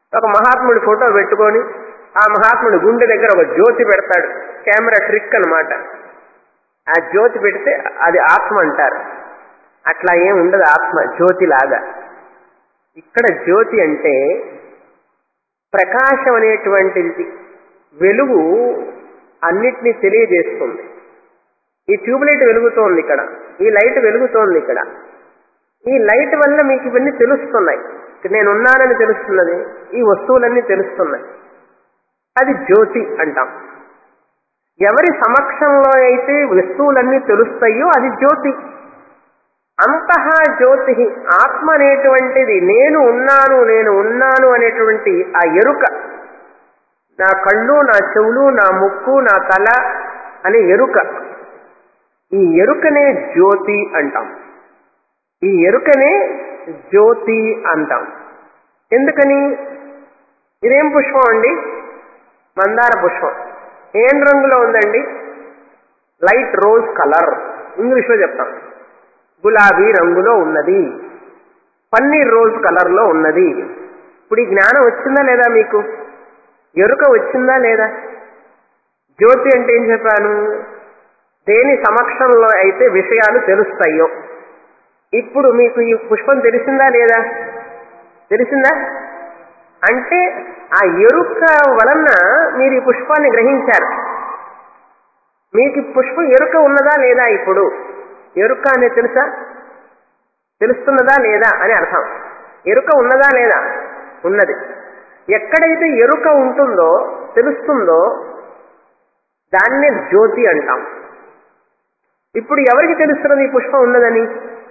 ఒక మహాత్ముడి ఫోటో పెట్టుకొని ఆ మహాత్ముడి గుండె దగ్గర ఒక జ్యోతి పెడతాడు కెమెరా ట్రిక్ అన్నమాట ఆ జ్యోతి పెడితే అది ఆత్మ అంటారు అట్లా ఏం ఉండదు ఆత్మ జ్యోతి లాగా ఇక్కడ జ్యోతి అంటే ప్రకాశం అనేటువంటిది వెలుగు అన్నిటినీ తెలియజేస్తుంది ఈ ట్యూబ్లైట్ వెలుగుతోంది ఇక్కడ ఈ లైట్ వెలుగుతోంది ఇక్కడ ఈ లైట్ వల్ల మీకు ఇవన్నీ తెలుస్తున్నాయి నేను ఉన్నానని తెలుస్తున్నది ఈ వస్తువులన్నీ తెలుస్తున్నాయి అది జ్యోతి అంటాం ఎవరి సమక్షంలో అయితే వస్తువులన్నీ తెలుస్తాయో అది జ్యోతి అంతః జ్యోతి ఆత్మ అనేటువంటిది నేను ఉన్నాను నేను ఉన్నాను అనేటువంటి ఆ ఎరుక నా కళ్ళు నా చెవులు నా ముక్కు నా తల అనే ఎరుక ఈ ఎరుకనే జ్యోతి అంటాం ఈ ఎరుకనే జ్యోతి అంటాం ఎందుకని ఇదేం పుష్పం అండి మందార పుష్పం ఏం రంగులో ఉందండి లైట్ రోజ్ కలర్ ఇంగ్లీష్లో చెప్తాం గులాబీ రంగులో ఉన్నది పన్నీర్ రోజ్ కలర్లో ఉన్నది ఇప్పుడు ఈ జ్ఞానం వచ్చిందా లేదా మీకు ఎరుక వచ్చిందా లేదా జ్యోతి అంటే ఏం చెప్పాను దేని సమక్షంలో అయితే విషయాలు తెలుస్తాయో ఇప్పుడు మీకు ఈ పుష్పం తెలిసిందా లేదా తెలిసిందా అంటే ఆ ఎరుక వలన మీరు ఈ పుష్పాన్ని గ్రహించారు మీకు ఈ పుష్పం ఎరుక ఉన్నదా లేదా ఇప్పుడు ఎరుక అనేది తెలుసా తెలుస్తున్నదా లేదా అని అర్థం ఎరుక ఉన్నదా లేదా ఉన్నది ఎక్కడైతే ఎరుక ఉంటుందో తెలుస్తుందో దాన్నే జ్యోతి అంటాం ఇప్పుడు ఎవరికి తెలుస్తున్నది ఈ పుష్పం ఉన్నదని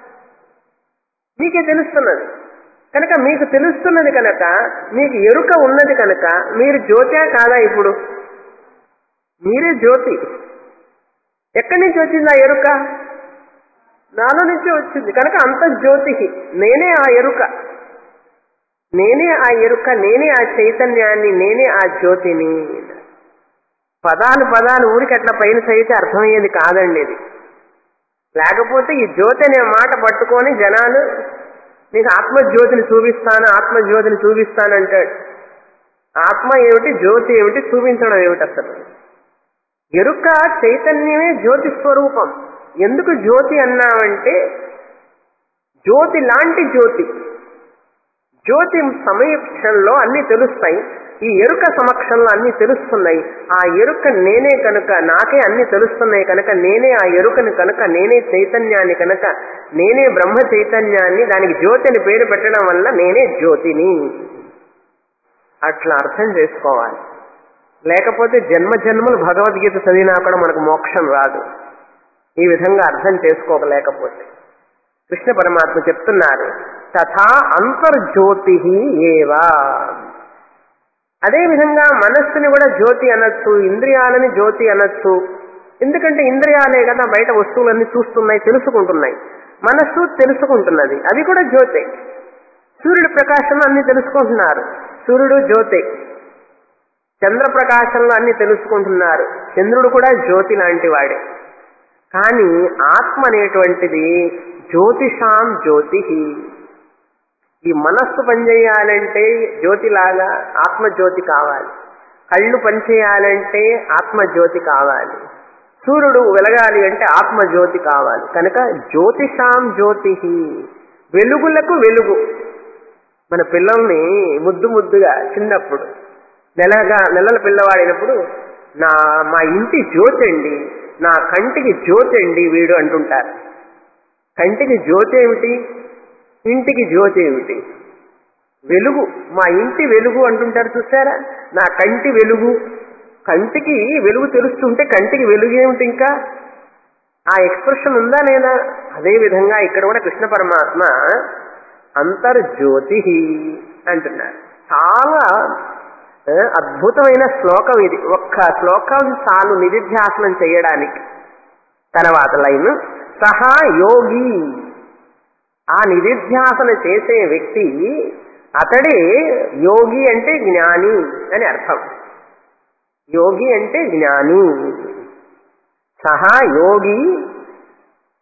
మీకే తెలుస్తున్నది కనుక మీకు తెలుస్తున్నది కనుక మీకు ఎరుక ఉన్నది కనుక మీరు జ్యోతే కాదా ఇప్పుడు మీరే జ్యోతి ఎక్కడి నుంచి వచ్చింది ఆ ఎరుక నాలో నుంచి వచ్చింది కనుక అంత జ్యోతి నేనే ఆ ఎరుక నేనే ఆ ఎరుక నేనే ఆ చైతన్యాన్ని నేనే ఆ జ్యోతిని పదాలు పదాలు ఊరికి అట్లా పైన చదివితే అర్థమయ్యేది కాదండి ఇది లేకపోతే ఈ జ్యోతి అనే మాట పట్టుకొని జనాలు నీకు ఆత్మజ్యోతిని చూపిస్తాను ఆత్మజ్యోతిని చూపిస్తాను అంటాడు ఆత్మ ఏమిటి జ్యోతి ఏమిటి చూపించడం ఏమిటి అసలు ఎరుక చైతన్యమే జ్యోతి స్వరూపం ఎందుకు జ్యోతి అన్నామంటే జ్యోతి లాంటి జ్యోతి జ్యోతి సమక్షంలో అన్ని తెలుస్తాయి ఈ ఎరుక సమక్షంలో అన్ని తెలుస్తున్నాయి ఆ ఎరుక నేనే కనుక నాకే అన్ని తెలుస్తున్నాయి కనుక నేనే ఆ ఎరుకని కనుక నేనే చైతన్యాన్ని కనుక నేనే బ్రహ్మ చైతన్యాన్ని దానికి జ్యోతి అని పేరు పెట్టడం వల్ల నేనే జ్యోతిని అట్లా అర్థం చేసుకోవాలి లేకపోతే జన్మ జన్మలు భగవద్గీత చదివినా కూడా మనకు మోక్షం రాదు ఈ విధంగా అర్థం చేసుకోలేకపోతే కృష్ణ పరమాత్మ చెప్తున్నారు తథా అంతర్జ్యోతి ఏవా అదేవిధంగా మనస్సుని కూడా జ్యోతి అనొచ్చు ఇంద్రియాలని జ్యోతి అనొచ్చు ఎందుకంటే ఇంద్రియాలే కదా బయట వస్తువులన్నీ చూస్తున్నాయి తెలుసుకుంటున్నాయి మనస్సు తెలుసుకుంటున్నది అది కూడా జ్యోతే సూర్యుడి ప్రకాశంలో అన్ని తెలుసుకుంటున్నారు సూర్యుడు జ్యోతే చంద్రప్రకాశంలో అన్ని తెలుసుకుంటున్నారు చంద్రుడు కూడా జ్యోతి లాంటి వాడే కానీ ఆత్మ అనేటువంటిది జ్యోతిషాం జ్యోతి ఈ మనస్సు పనిచేయాలంటే జ్యోతిలాగా ఆత్మజ్యోతి కావాలి కళ్ళు పనిచేయాలంటే ఆత్మజ్యోతి కావాలి సూర్యుడు వెలగాలి అంటే ఆత్మజ్యోతి కావాలి కనుక జ్యోతిషాం జ్యోతి వెలుగులకు వెలుగు మన పిల్లల్ని ముద్దు ముద్దుగా చిన్నప్పుడు నెలగా నెలల పిల్లవాడినప్పుడు నా మా ఇంటి జ్యోతి అండి నా కంటికి జ్యోతి అండి వీడు అంటుంటారు కంటికి జ్యోతి ఏమిటి ఇంటికి జ్యోతి ఏమిటి వెలుగు మా ఇంటి వెలుగు అంటుంటారు చూసారా నా కంటి వెలుగు కంటికి వెలుగు తెలుస్తుంటే కంటికి వెలుగు ఏమిటి ఇంకా ఆ ఎక్స్ప్రెషన్ ఉందా లేదా అదే విధంగా ఇక్కడ కూడా కృష్ణ పరమాత్మ అంతర్జ్యోతి అంటున్నారు చాలా ఆ, అద్భుతమైన శ్లోకం ఇది ఒక్క శ్లోకం చాలు నిధిధ్యాసనం చేయడానికి తర్వాత లైన్ సహా యోగి ఆ నిధిధ్యాసన చేసే వ్యక్తి అతడే యోగి అంటే జ్ఞాని అని అర్థం యోగి అంటే జ్ఞాని సహా యోగి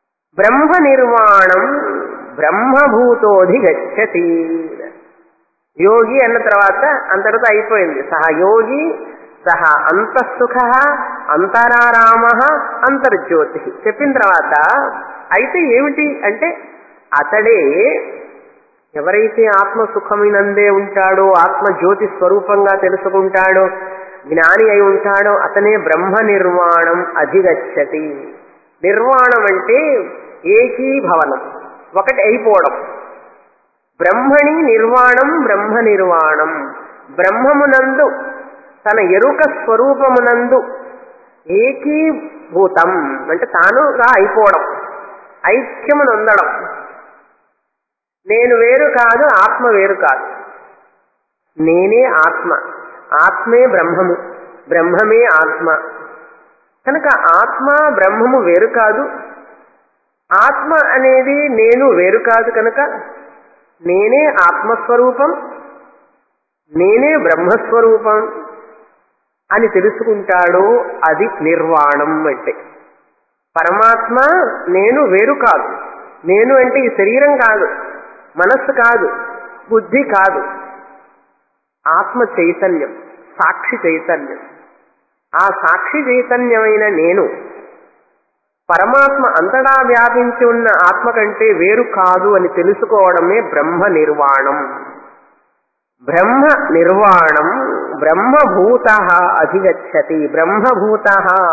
బ్రహ్మ నిర్వాణం బ్రహ్మభూతోధిగచ్చతి యోగి అన్న తర్వాత అంతటితో అయిపోయింది సహ యోగి సహ అంతఃసుఖ అంతరారామ అంతర్జ్యోతి చెప్పిన తర్వాత అయితే ఏమిటి అంటే అతడే ఎవరైతే ఆత్మ సుఖమినందే ఉంటాడో ఆత్మ జ్యోతి స్వరూపంగా తెలుసుకుంటాడో జ్ఞాని అయి ఉంటాడో అతనే బ్రహ్మ నిర్వాణం అధిగచ్చతి నిర్వాణం అంటే ఏకీభవనం ఒకటి అయిపోవడం బ్రహ్మణి నిర్వాణం బ్రహ్మ నిర్వాణం బ్రహ్మమునందు తన ఎరుక స్వరూపమునందు ఏకీభూతం అంటే తానుగా అయిపోవడం ఐక్యమునందడం నేను వేరు కాదు ఆత్మ వేరు కాదు నేనే ఆత్మ ఆత్మే బ్రహ్మము బ్రహ్మమే ఆత్మ కనుక ఆత్మ బ్రహ్మము వేరు కాదు ఆత్మ అనేది నేను వేరు కాదు కనుక నేనే ఆత్మస్వరూపం నేనే బ్రహ్మస్వరూపం అని తెలుసుకుంటాడో అది నిర్వాణం అంటే పరమాత్మ నేను వేరు కాదు నేను అంటే ఈ శరీరం కాదు మనస్సు కాదు బుద్ధి కాదు ఆత్మ చైతన్యం సాక్షి చైతన్యం ఆ సాక్షి చైతన్యమైన నేను పరమాత్మ అంతటా వ్యాపించి ఉన్న ఆత్మ కంటే వేరు కాదు అని తెలుసుకోవడమే బ్రహ్మ నిర్వాణం బ్రహ్మ నిర్వాణం బ్రహ్మభూత అధిగచ్చతి బ్రహ్మభూత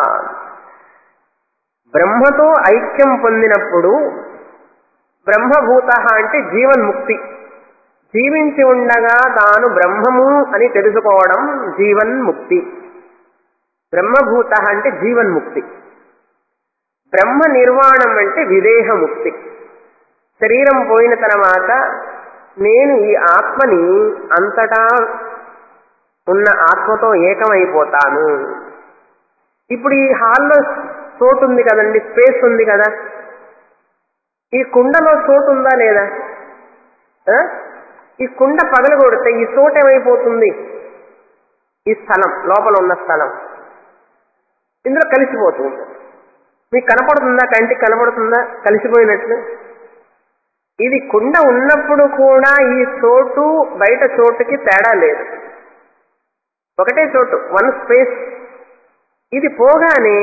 బ్రహ్మతో ఐక్యం పొందినప్పుడు బ్రహ్మభూత అంటే జీవన్ముక్తి జీవించి ఉండగా తాను బ్రహ్మము అని తెలుసుకోవడం జీవన్ముక్తి బ్రహ్మభూత అంటే జీవన్ముక్తి బ్రహ్మ నిర్వాణం అంటే విదేహముక్తి శరీరం పోయిన తర్వాత నేను ఈ ఆత్మని అంతటా ఉన్న ఆత్మతో ఏకమైపోతాను ఇప్పుడు ఈ హాల్లో చోటు ఉంది కదండి స్పేస్ ఉంది కదా ఈ కుండలో చోటు ఉందా లేదా ఆ? ఈ కుండ పగలగొడితే ఈ చోటు ఏమైపోతుంది ఈ స్థలం లోపల ఉన్న స్థలం ఇందులో కలిసిపోతుంది మీకు కనపడుతుందా కంటికి కనపడుతుందా కలిసిపోయినట్లు ఇది కుండ ఉన్నప్పుడు కూడా ఈ చోటు బయట చోటుకి తేడా లేదు ఒకటే చోటు వన్ స్పేస్ ఇది పోగానే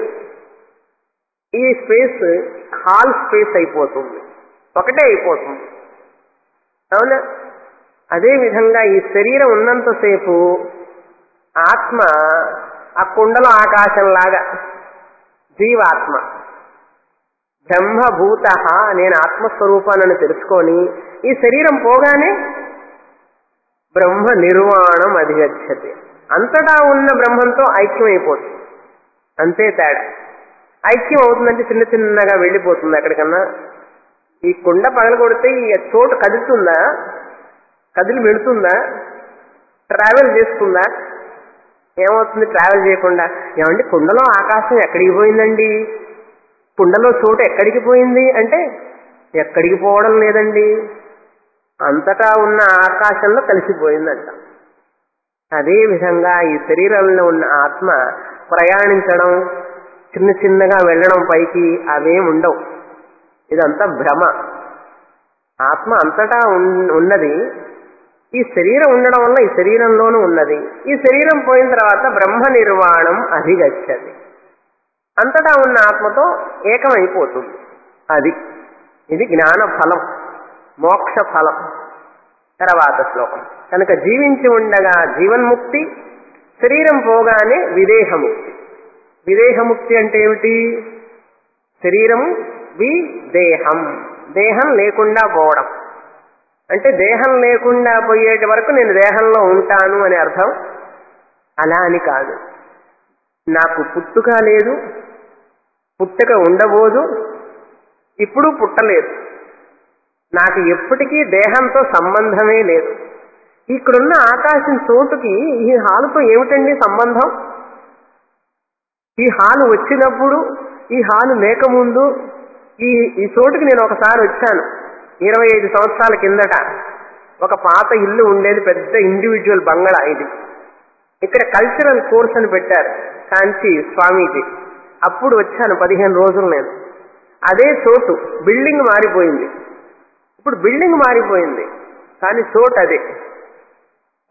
ఈ స్పేస్ హాల్ స్పేస్ అయిపోతుంది ఒకటే అయిపోతుంది అవునా అదే విధంగా ఈ శరీరం ఉన్నంతసేపు ఆత్మ ఆ కుండలో ఆకాశంలాగా జీవాత్మ బ్రహ్మభూత నేను ఆత్మస్వరూపానని తెలుసుకొని ఈ శరీరం పోగానే బ్రహ్మ నిర్వాణం అధిగచ్చతి అంతటా ఉన్న బ్రహ్మంతో ఐక్యమైపోతుంది అంతే తేడా ఐక్యం అవుతుందంటే చిన్న చిన్నగా వెళ్ళిపోతుంది ఎక్కడికన్నా ఈ కుండ పగలగొడితే ఈ చోటు కదులుతుందా కదిలి వెళుతుందా ట్రావెల్ చేస్తుందా ఏమవుతుంది ట్రావెల్ చేయకుండా ఏమండి కుండలో ఆకాశం ఎక్కడికి పోయిందండి కుండలో చోటు ఎక్కడికి పోయింది అంటే ఎక్కడికి పోవడం లేదండి అంతటా ఉన్న ఆకాశంలో కలిసిపోయిందంట అదే విధంగా ఈ శరీరంలో ఉన్న ఆత్మ ప్రయాణించడం చిన్న చిన్నగా వెళ్ళడం పైకి అవేం ఉండవు ఇదంతా భ్రమ ఆత్మ అంతటా ఉన్- ఉన్నది ఈ శరీరం ఉండడం వల్ల ఈ శరీరంలోనూ ఉన్నది ఈ శరీరం పోయిన తర్వాత బ్రహ్మ నిర్వాణం అధిగచ్చది అంతటా ఉన్న ఆత్మతో ఏకమైపోతుంది అది ఇది జ్ఞాన ఫలం మోక్ష ఫలం తర్వాత శ్లోకం కనుక జీవించి ఉండగా జీవన్ముక్తి శరీరం పోగానే విదేహముక్తి విదేహముక్తి అంటే ఏమిటి శరీరము వి దేహం దేహం లేకుండా పోవడం అంటే దేహం లేకుండా పోయేటి వరకు నేను దేహంలో ఉంటాను అని అర్థం అలా అని కాదు నాకు పుట్టుక లేదు పుట్టుక ఉండబోదు ఇప్పుడు పుట్టలేదు నాకు ఎప్పటికీ దేహంతో సంబంధమే లేదు ఇక్కడున్న ఆకాశం చోటుకి ఈ హాలుతో ఏమిటండి సంబంధం ఈ హాలు వచ్చినప్పుడు ఈ హాలు లేకముందు ఈ ఈ చోటుకి నేను ఒకసారి వచ్చాను ఇరవై ఐదు సంవత్సరాల కిందట ఒక పాత ఇల్లు ఉండేది పెద్ద ఇండివిజువల్ బంగళా ఇది ఇక్కడ కల్చరల్ కోర్స్ అని పెట్టారు కాంచి స్వామీజీ అప్పుడు వచ్చాను పదిహేను రోజులు నేను అదే చోటు బిల్డింగ్ మారిపోయింది ఇప్పుడు బిల్డింగ్ మారిపోయింది కానీ చోటు అదే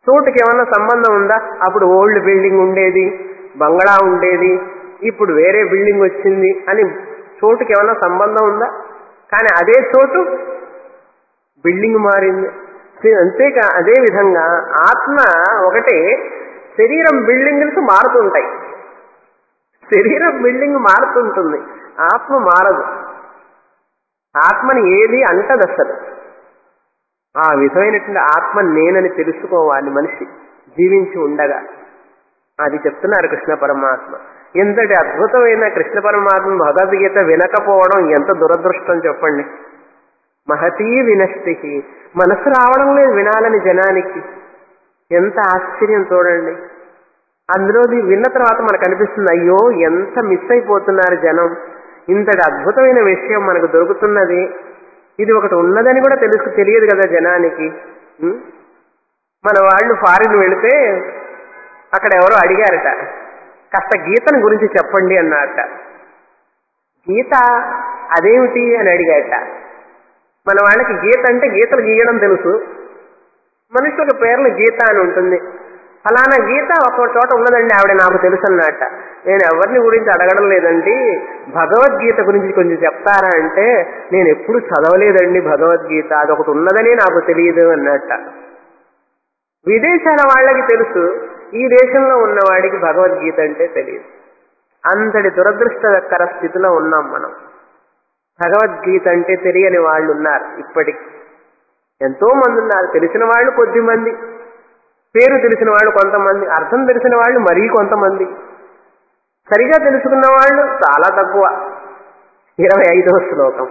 చోటుకి ఏమన్నా సంబంధం ఉందా అప్పుడు ఓల్డ్ బిల్డింగ్ ఉండేది బంగళా ఉండేది ఇప్పుడు వేరే బిల్డింగ్ వచ్చింది అని చోటుకి ఏమన్నా సంబంధం ఉందా కానీ అదే చోటు బిల్డింగ్ మారింది అంతేకా అదే విధంగా ఆత్మ ఒకటే శరీరం బిల్డింగ్లకు మారుతుంటాయి శరీరం బిల్డింగ్ మారుతుంటుంది ఆత్మ మారదు ఆత్మని ఏది అంటది అసలు ఆ విధమైనటువంటి ఆత్మ నేనని తెలుసుకోవాలి మనిషి జీవించి ఉండగా అది చెప్తున్నారు కృష్ణ పరమాత్మ ఎంతటి అద్భుతమైన కృష్ణ పరమాత్మ భగవద్గీత వినకపోవడం ఎంత దురదృష్టం చెప్పండి మహతీ వినష్టి మనసు రావడం లేదు వినాలని జనానికి ఎంత ఆశ్చర్యం చూడండి అందులోది విన్న తర్వాత మనకు అనిపిస్తుంది అయ్యో ఎంత మిస్ అయిపోతున్నారు జనం ఇంతటి అద్భుతమైన విషయం మనకు దొరుకుతున్నది ఇది ఒకటి ఉన్నదని కూడా తెలుసు తెలియదు కదా జనానికి ఉం? మన వాళ్ళు ఫారిన్ వెళితే అక్కడ ఎవరో అడిగారట కాస్త గీతను గురించి చెప్పండి అన్నారట గీత అదేమిటి అని అడిగారట మన వాళ్ళకి గీత అంటే గీతలు గీయడం తెలుసు మనుషులకు పేర్లు గీత అని ఉంటుంది ఫలానా గీత ఒక చోట ఉన్నదండి ఆవిడ నాకు తెలుసు అన్నట్ట నేను ఎవరిని గురించి అడగడం లేదండి భగవద్గీత గురించి కొంచెం చెప్తారా అంటే నేను ఎప్పుడు చదవలేదండి భగవద్గీత అదొకటి ఉన్నదని నాకు తెలియదు అన్నట్ట విదేశాల వాళ్ళకి తెలుసు ఈ దేశంలో ఉన్నవాడికి భగవద్గీత అంటే తెలియదు అంతటి దురదృష్టకర స్థితిలో ఉన్నాం మనం భగవద్గీత అంటే తెలియని వాళ్ళు ఉన్నారు ఇప్పటికి ఎంతో మంది ఉన్నారు తెలిసిన వాళ్ళు కొద్ది మంది పేరు తెలిసిన వాళ్ళు కొంతమంది అర్థం తెలిసిన వాళ్ళు మరీ కొంతమంది సరిగా తెలుసుకున్న వాళ్ళు చాలా తక్కువ ఇరవై ఐదవ శ్లోకం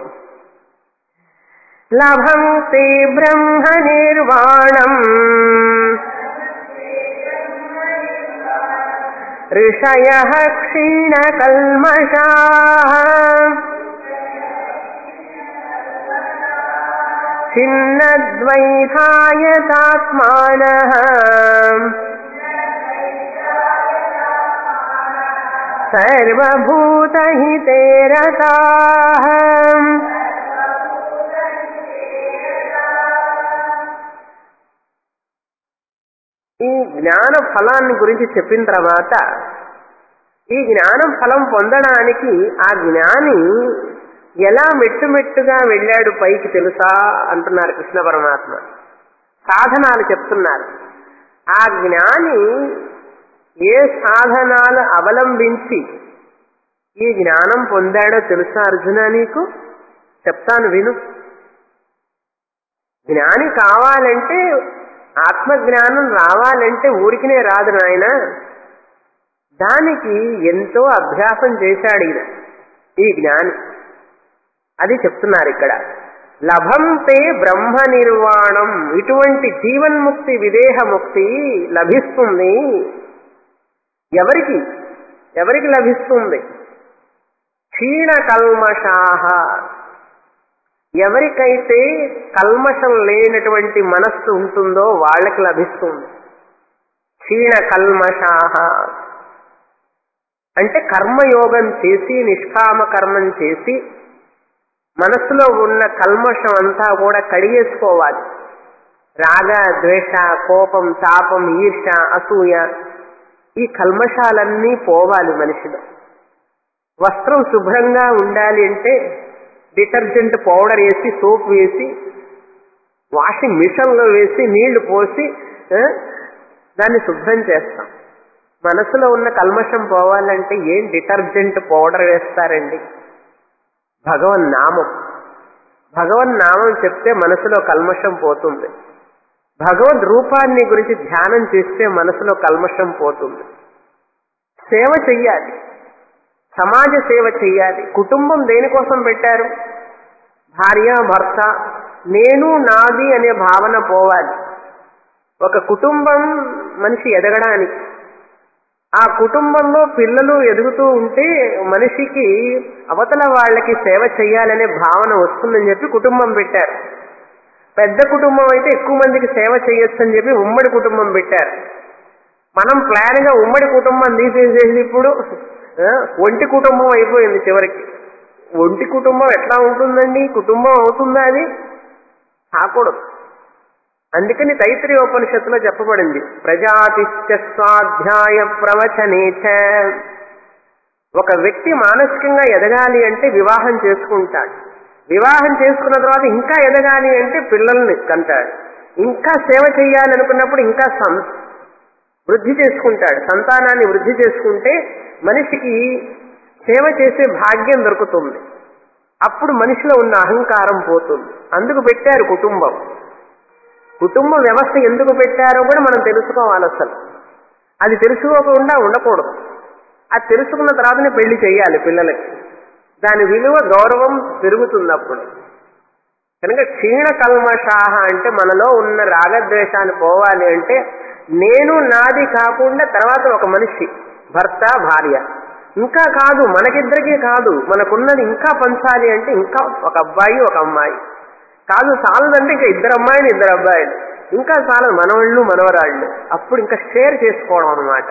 లభంతే బ్రహ్మ నిర్వాణం ఋషయ క్షీణకల్మషా छिन्नद्वैधायतात्मानः सर्वभूतहिते रताः ఈ జ్ఞాన ఫలాన్ని గురించి చెప్పిన తర్వాత ఈ జ్ఞానం ఫలం పొందడానికి ఆ జ్ఞాని ఎలా మెట్టుమెట్టుగా వెళ్ళాడు పైకి తెలుసా అంటున్నారు కృష్ణ పరమాత్మ సాధనాలు చెప్తున్నారు ఆ జ్ఞాని ఏ సాధనాలు అవలంబించి ఈ జ్ఞానం పొందాడో తెలుసా అర్జున నీకు చెప్తాను విను జ్ఞాని కావాలంటే ఆత్మజ్ఞానం రావాలంటే ఊరికినే రాదు నాయన దానికి ఎంతో అభ్యాసం చేశాడు ఈయన ఈ జ్ఞాని అది చెప్తున్నారు ఇక్కడ లభంతే బ్రహ్మ నిర్వాణం ఇటువంటి జీవన్ముక్తి విదేహముక్తి లభిస్తుంది ఎవరికి ఎవరికి లభిస్తుంది క్షీణ కల్మషాహ ఎవరికైతే కల్మషం లేనటువంటి మనస్సు ఉంటుందో వాళ్ళకి లభిస్తుంది క్షీణ కల్మషాహ అంటే కర్మయోగం చేసి నిష్కామ కర్మం చేసి మనస్సులో ఉన్న కల్మషం అంతా కూడా కడిగేసుకోవాలి రాగ ద్వేష కోపం తాపం ఈర్ష అసూయ ఈ కల్మషాలన్నీ పోవాలి మనిషిలో వస్త్రం శుభ్రంగా ఉండాలి అంటే డిటర్జెంట్ పౌడర్ వేసి సోప్ వేసి వాషింగ్ మిషన్లో వేసి నీళ్లు పోసి ఆ, దాన్ని శుభ్రం చేస్తాం మనసులో ఉన్న కల్మషం పోవాలంటే ఏం డిటర్జెంట్ పౌడర్ వేస్తారండి భగవన్ నామం భగవన్ నామం చెప్తే మనసులో కల్మషం పోతుంది భగవద్ రూపాన్ని గురించి ధ్యానం చేస్తే మనసులో కల్మషం పోతుంది సేవ చెయ్యాలి సమాజ సేవ చెయ్యాలి కుటుంబం దేనికోసం పెట్టారు భార్య భర్త నేను నాది అనే భావన పోవాలి ఒక కుటుంబం మనిషి ఎదగడానికి ఆ కుటుంబంలో పిల్లలు ఎదుగుతూ ఉంటే మనిషికి అవతల వాళ్ళకి సేవ చేయాలనే భావన వస్తుందని చెప్పి కుటుంబం పెట్టారు పెద్ద కుటుంబం అయితే ఎక్కువ మందికి సేవ చేయొచ్చు అని చెప్పి ఉమ్మడి కుటుంబం పెట్టారు మనం ప్లాన్ గా ఉమ్మడి కుటుంబం తీసేసేసి ఇప్పుడు ఆ, ఒంటి కుటుంబం అయిపోయింది చివరికి ఒంటి కుటుంబం ఎట్లా ఉంటుందండి కుటుంబం అవుతుందా అది కాకూడదు అందుకని తైత్రి ఉపనిషత్తులో చెప్పబడింది ప్రజాతిశ్చ స్వాధ్యాయ ప్రవచనేచ ఒక వ్యక్తి మానసికంగా ఎదగాలి అంటే వివాహం చేసుకుంటాడు వివాహం చేసుకున్న తర్వాత ఇంకా ఎదగాలి అంటే పిల్లల్ని కంటాడు ఇంకా సేవ చేయాలి అనుకున్నప్పుడు ఇంకా సం వృద్ధి చేసుకుంటాడు సంతానాన్ని వృద్ధి చేసుకుంటే మనిషికి సేవ చేసే భాగ్యం దొరుకుతుంది అప్పుడు మనిషిలో ఉన్న అహంకారం పోతుంది అందుకు పెట్టారు కుటుంబం కుటుంబ వ్యవస్థ ఎందుకు పెట్టారో కూడా మనం తెలుసుకోవాలి అసలు అది తెలుసుకోకుండా ఉండకూడదు అది తెలుసుకున్న తర్వాతనే పెళ్లి చేయాలి పిల్లలకి దాని విలువ గౌరవం పెరుగుతుంది అప్పుడు కనుక క్షీణ కల్మషాహ అంటే మనలో ఉన్న రాగద్వేషాన్ని పోవాలి అంటే నేను నాది కాకుండా తర్వాత ఒక మనిషి భర్త భార్య ఇంకా కాదు మనకిద్దరికీ కాదు మనకున్నది ఇంకా పంచాలి అంటే ఇంకా ఒక అబ్బాయి ఒక అమ్మాయి కాదు చాలదంటే ఇంకా ఇద్దరు అమ్మాయిలు ఇద్దరు అబ్బాయిలు ఇంకా చాలదు మనవాళ్ళు మనవరాళ్ళు అప్పుడు ఇంకా షేర్ చేసుకోవడం అనమాట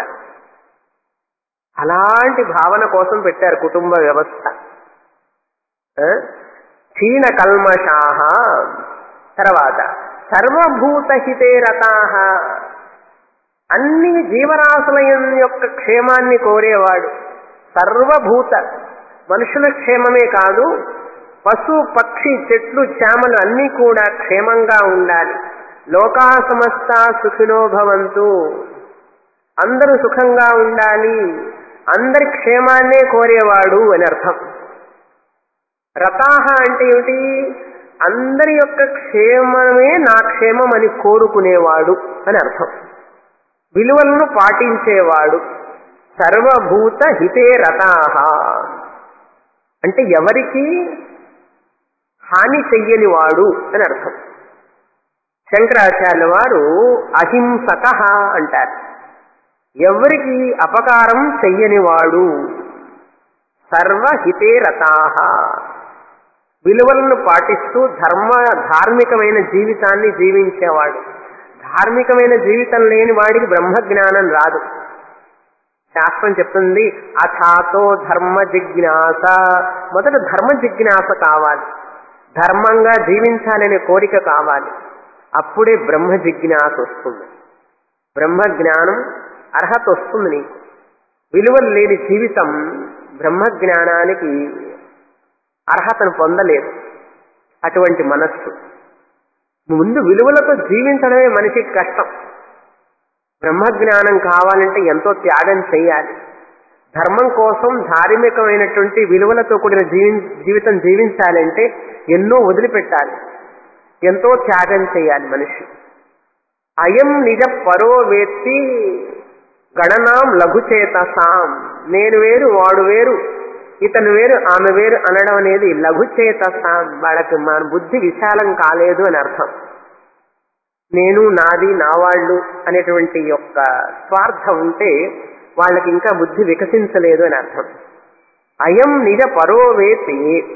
అలాంటి భావన కోసం పెట్టారు కుటుంబ వ్యవస్థ ఆ? క్షీణ కల్మషాహ తర్వాత సర్వభూతహితే రతాహ అన్ని జీవరాశుల యొక్క క్షేమాన్ని కోరేవాడు సర్వభూత మనుషుల క్షేమమే కాదు పశు పక్షి చెట్లు చేమలు అన్నీ కూడా క్షేమంగా ఉండాలి లోకా సమస్త సుఖినో భవంతు అందరూ సుఖంగా ఉండాలి అందరి క్షేమాన్నే కోరేవాడు అని అర్థం రతాహ అంటే ఏమిటి అందరి యొక్క క్షేమమే నా క్షేమం అని కోరుకునేవాడు అని అర్థం విలువలను పాటించేవాడు సర్వభూత హితే రతాహ అంటే ఎవరికి హాని చెయ్యని వాడు అని అర్థం శంకరాచార్య వారు అహింసక అంటారు ఎవరికి అపకారం చెయ్యనివాడు సర్వహితే రతాహ విలువలను పాటిస్తూ ధర్మ ధార్మికమైన జీవితాన్ని జీవించేవాడు ధార్మికమైన జీవితం లేని వాడికి బ్రహ్మజ్ఞానం రాదు శాస్త్రం చెప్తుంది అథాతో ధర్మ జిజ్ఞాస మొదట ధర్మ జిజ్ఞాస కావాలి ధర్మంగా జీవించాలనే కోరిక కావాలి అప్పుడే బ్రహ్మ జిజ్ఞాస వస్తుంది బ్రహ్మ జ్ఞానం అర్హత వస్తుంది నీకు విలువలు లేని జీవితం బ్రహ్మ జ్ఞానానికి అర్హతను పొందలేదు అటువంటి మనస్సు ముందు విలువలతో జీవించడమే మనిషికి కష్టం బ్రహ్మజ్ఞానం కావాలంటే ఎంతో త్యాగం చేయాలి ధర్మం కోసం ధార్మికమైనటువంటి విలువలతో కూడిన జీవి జీవితం జీవించాలంటే ఎన్నో వదిలిపెట్టాలి ఎంతో త్యాగం చేయాలి మనిషి అయం నిజ పరో వేత్తి గణనాం లఘుచేతసాం నేను వేరు వాడు వేరు ఇతను వేరు ఆమె వేరు అనడం అనేది లఘుచేతసాం వాళ్ళకి మన బుద్ధి విశాలం కాలేదు అని అర్థం నేను నాది నా వాళ్ళు అనేటువంటి యొక్క స్వార్థం ఉంటే వాళ్ళకి ఇంకా బుద్ధి వికసించలేదు అని అర్థం అయం నిజ పరోవేతి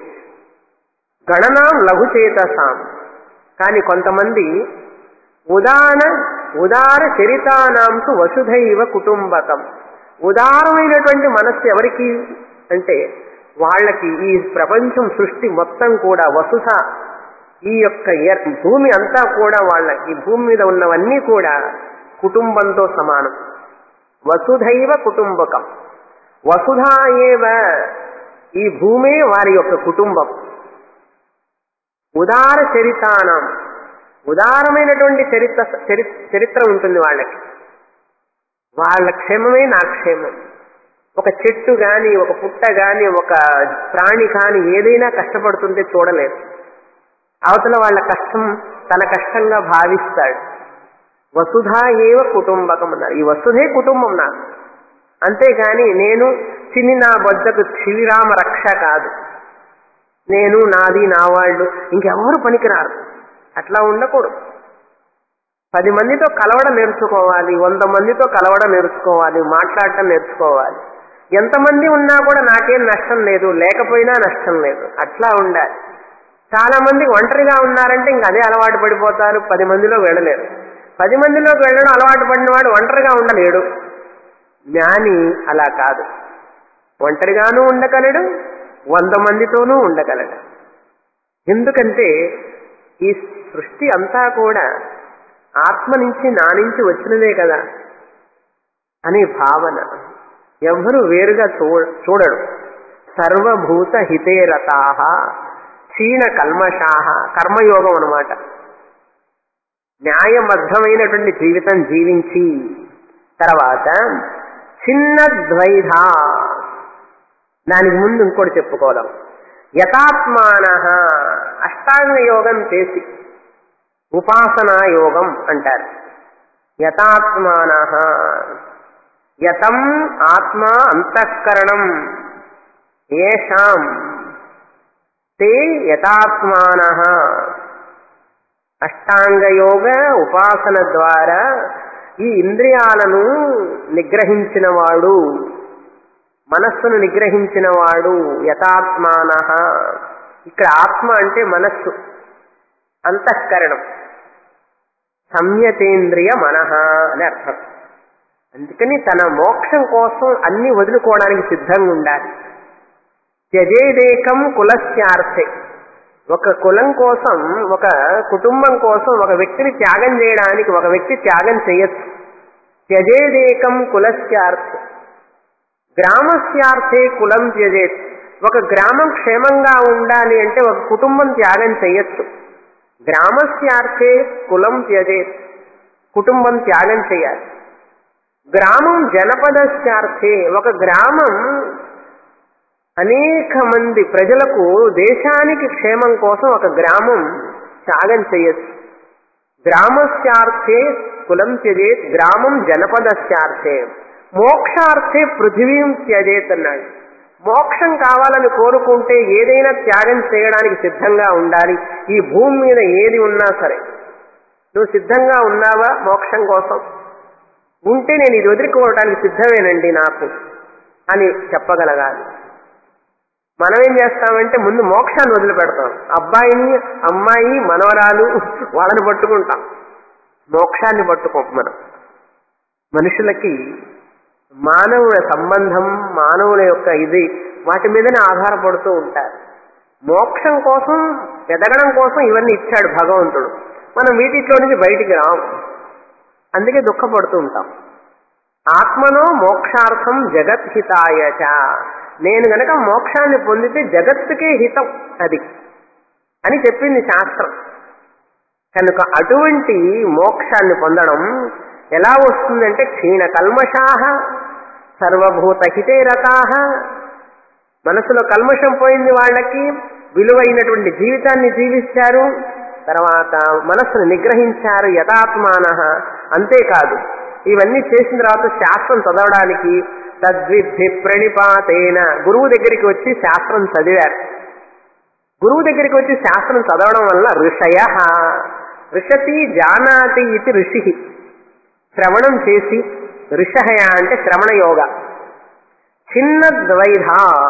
గణనాం లఘుచేతసాం కానీ కొంతమంది ఉదాన ఉదార చరితానాంసు వసుధైవ కుటుంబకం ఉదారమైనటువంటి మనస్సు ఎవరికి అంటే వాళ్ళకి ఈ ప్రపంచం సృష్టి మొత్తం కూడా వసుధ ఈ యొక్క ఎర్- భూమి అంతా కూడా వాళ్ళ ఈ భూమి మీద ఉన్నవన్నీ కూడా కుటుంబంతో సమానం వసుధైవ కుటుంబకం వసుధా ఏవ ఈ భూమే వారి యొక్క కుటుంబం ఉదార చరితానం ఉదారమైనటువంటి చరిత్ర చరి- చరిత్ర ఉంటుంది వాళ్ళకి వాళ్ళ క్షేమమే నా క్షేమం ఒక చెట్టు గాని ఒక పుట్ట గాని ఒక ప్రాణి కాని ఏదైనా కష్టపడుతుంటే చూడలేదు అవతల వాళ్ళ కష్టం తన కష్టంగా భావిస్తాడు వసుధా ఏవ కుటుంబకం అన్నారు ఈ వసుధే కుటుంబం నాకు అంతేగాని నేను చిన్ని నా బొద్దకు శ్రీరామ రక్ష కాదు నేను నాది నా వాళ్ళు ఇంకెవరు పనికిరారు అట్లా ఉండకూడదు పది మందితో కలవడం నేర్చుకోవాలి వంద మందితో కలవడం నేర్చుకోవాలి మాట్లాడటం నేర్చుకోవాలి ఎంతమంది ఉన్నా కూడా నాకేం నష్టం లేదు లేకపోయినా నష్టం లేదు అట్లా ఉండాలి చాలా మంది ఒంటరిగా ఉన్నారంటే ఇంక అదే అలవాటు పడిపోతారు పది మందిలో వెళ్ళలేరు పది మందిలోకి వెళ్ళడం అలవాటు పడిన వాడు ఒంటరిగా ఉండలేడు జ్ఞాని అలా కాదు ఒంటరిగానూ ఉండగలడు వంద మందితోనూ ఉండగలడు ఎందుకంటే ఈ సృష్టి అంతా కూడా ఆత్మ నుంచి నా నుంచి వచ్చినదే కదా అనే భావన ఎవ్వరూ వేరుగా చూ చూడడు సర్వభూత హితేరతాహ క్షీణ కల్మషాహ కర్మయోగం అనమాట న్యాయబద్ధమైనటువంటి జీవితం జీవించి తర్వాత చిన్న ద్వైధ దానికి ముందు ఇంకోటి చెప్పుకోవడం యథాత్మాన అష్టాంగ యోగం చేసి ఉపాసనా యోగం అంటారు యథాత్మాన యతం ఆత్మ అంతఃకరణం ఏషాం తే యథాత్మాన అష్టాంగయోగ ఉపాసన ద్వారా ఈ ఇంద్రియాలను నిగ్రహించిన వాడు మనస్సును నిగ్రహించిన వాడు యథాత్మాన ఇక్కడ ఆత్మ అంటే మనస్సు అంతఃకరణం సంయతేంద్రియ మనః అని అర్థం అందుకని తన మోక్షం కోసం అన్ని వదులుకోవడానికి సిద్ధంగా ఉండాలి త్యజేదేకం కులస్యార్థే ఒక కులం కోసం ఒక కుటుంబం కోసం ఒక వ్యక్తిని త్యాగం చేయడానికి ఒక వ్యక్తి త్యాగం చేయొచ్చు త్యజేదేకం కులస్యార్థే గ్రామస్యార్థే కులం త్యజేత్ ఒక గ్రామం క్షేమంగా ఉండాలి అంటే ఒక కుటుంబం త్యాగం చేయొచ్చు గ్రామస్యార్థే కులం త్యజేత్ కుటుంబం త్యాగం చేయాలి గ్రామం జనపదస్యార్థే ఒక గ్రామం అనేక మంది ప్రజలకు దేశానికి క్షేమం కోసం ఒక గ్రామం త్యాగం చేయొచ్చు గ్రామస్యార్థే కులం త్యజేత్ గ్రామం జనపదస్యార్థే మోక్షార్థే పృథివీం త్యజేత్ అన్నాడు మోక్షం కావాలని కోరుకుంటే ఏదైనా త్యాగం చేయడానికి సిద్ధంగా ఉండాలి ఈ భూమి మీద ఏది ఉన్నా సరే నువ్వు సిద్ధంగా ఉన్నావా మోక్షం కోసం ఉంటే నేను ఇది వదులుకోవడానికి సిద్ధమేనండి నాకు అని చెప్పగలగాలి మనం ఏం చేస్తామంటే ముందు మోక్షాన్ని వదిలిపెడతాం అబ్బాయిని అమ్మాయి మనవరాలు వాళ్ళని పట్టుకుంటాం మోక్షాన్ని పట్టుకోం మనం మనుషులకి మానవుల సంబంధం మానవుల యొక్క ఇది వాటి మీదనే ఆధారపడుతూ ఉంటారు మోక్షం కోసం ఎదగడం కోసం ఇవన్నీ ఇచ్చాడు భగవంతుడు మనం వీటిలో నుంచి బయటికి రాం అందుకే దుఃఖపడుతూ ఉంటాం ఆత్మనో మోక్షార్థం జగత్హితాయచ నేను గనక మోక్షాన్ని పొందితే జగత్తుకే హితం అది అని చెప్పింది శాస్త్రం కనుక అటువంటి మోక్షాన్ని పొందడం ఎలా వస్తుందంటే క్షీణ కల్మషాహ సర్వభూత హితేరతాహ మనసులో కల్మషం పోయింది వాళ్ళకి విలువైనటువంటి జీవితాన్ని జీవిస్తారు తర్వాత మనస్సును నిగ్రహించారు యథాత్మాన అంతేకాదు ఇవన్నీ చేసిన తర్వాత శాస్త్రం చదవడానికి తద్విద్ధి ప్రణిపాతేన గురువు దగ్గరికి వచ్చి శాస్త్రం చదివారు గురువు దగ్గరికి వచ్చి శాస్త్రం చదవడం వల్ల ఋషయ ఋషతి జానాతి ఇది ఋషి శ్రవణం చేసి ఋషహయ అంటే శ్రవణ యోగ చిన్న ద్వైధ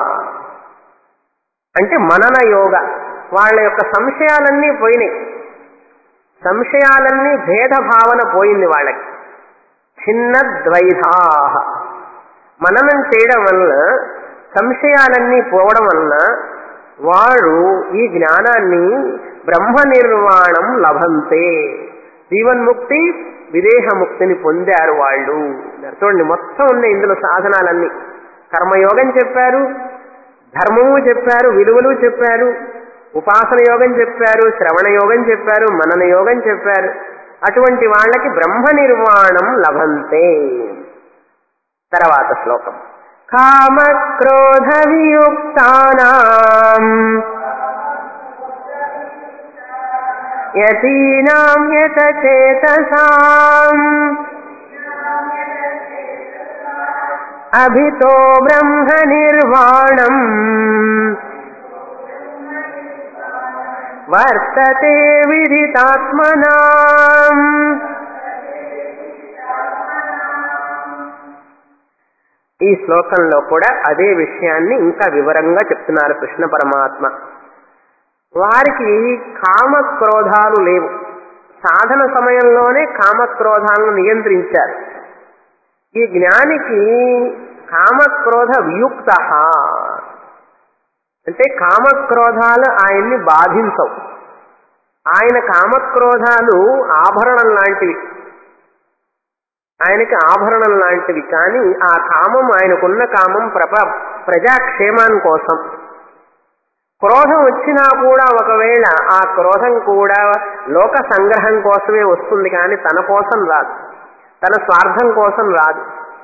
అంటే మనన యోగ వాళ్ళ యొక్క సంశయాలన్నీ పోయినాయి సంశయాలన్నీ భేదభావన పోయింది వాళ్ళకి చిన్న ద్వైధా మననం చేయడం వల్ల సంశయాలన్నీ పోవడం వలన వాడు ఈ జ్ఞానాన్ని బ్రహ్మ నిర్వాణం లభంతే జీవన్ముక్తి విదేహముక్తిని పొందారు వాళ్ళు చూడండి మొత్తం ఉన్నాయి ఇందులో సాధనాలన్నీ కర్మయోగం చెప్పారు ధర్మము చెప్పారు విలువలు చెప్పారు ఉపాసన యోగం చెప్పారు శ్రవణ యోగం చెప్పారు మనన యోగం చెప్పారు అటువంటి వాళ్ళకి బ్రహ్మ నిర్వాణం లభంతే తర్వాత శ్లోకం కామ క్రోధ వియుక్తానాం యతీనాం యత చేతసాం అభితో బ్రహ్మ నిర్వాణం వర్తతే విదితాత్మనా ఈ శ్లోకంలో కూడా అదే విషయాన్ని ఇంకా వివరంగా చెప్తున్నారు కృష్ణ పరమాత్మ వారికి కామక్రోధాలు లేవు సాధన సమయంలోనే కామక్రోధాలను నియంత్రించారు ఈ జ్ఞానికి కామక్రోధ వియుక్త అంటే కామక్రోధాలు ఆయన్ని బాధించవు ఆయన కామక్రోధాలు ఆభరణం లాంటివి ఆయనకి ఆభరణం లాంటివి కానీ ఆ కామం ఆయనకున్న కామం ప్రభ ప్రజాక్షేమాని కోసం క్రోధం వచ్చినా కూడా ఒకవేళ ఆ క్రోధం కూడా లోక సంగ్రహం కోసమే వస్తుంది కానీ తన కోసం రాదు తన స్వార్థం కోసం రాదు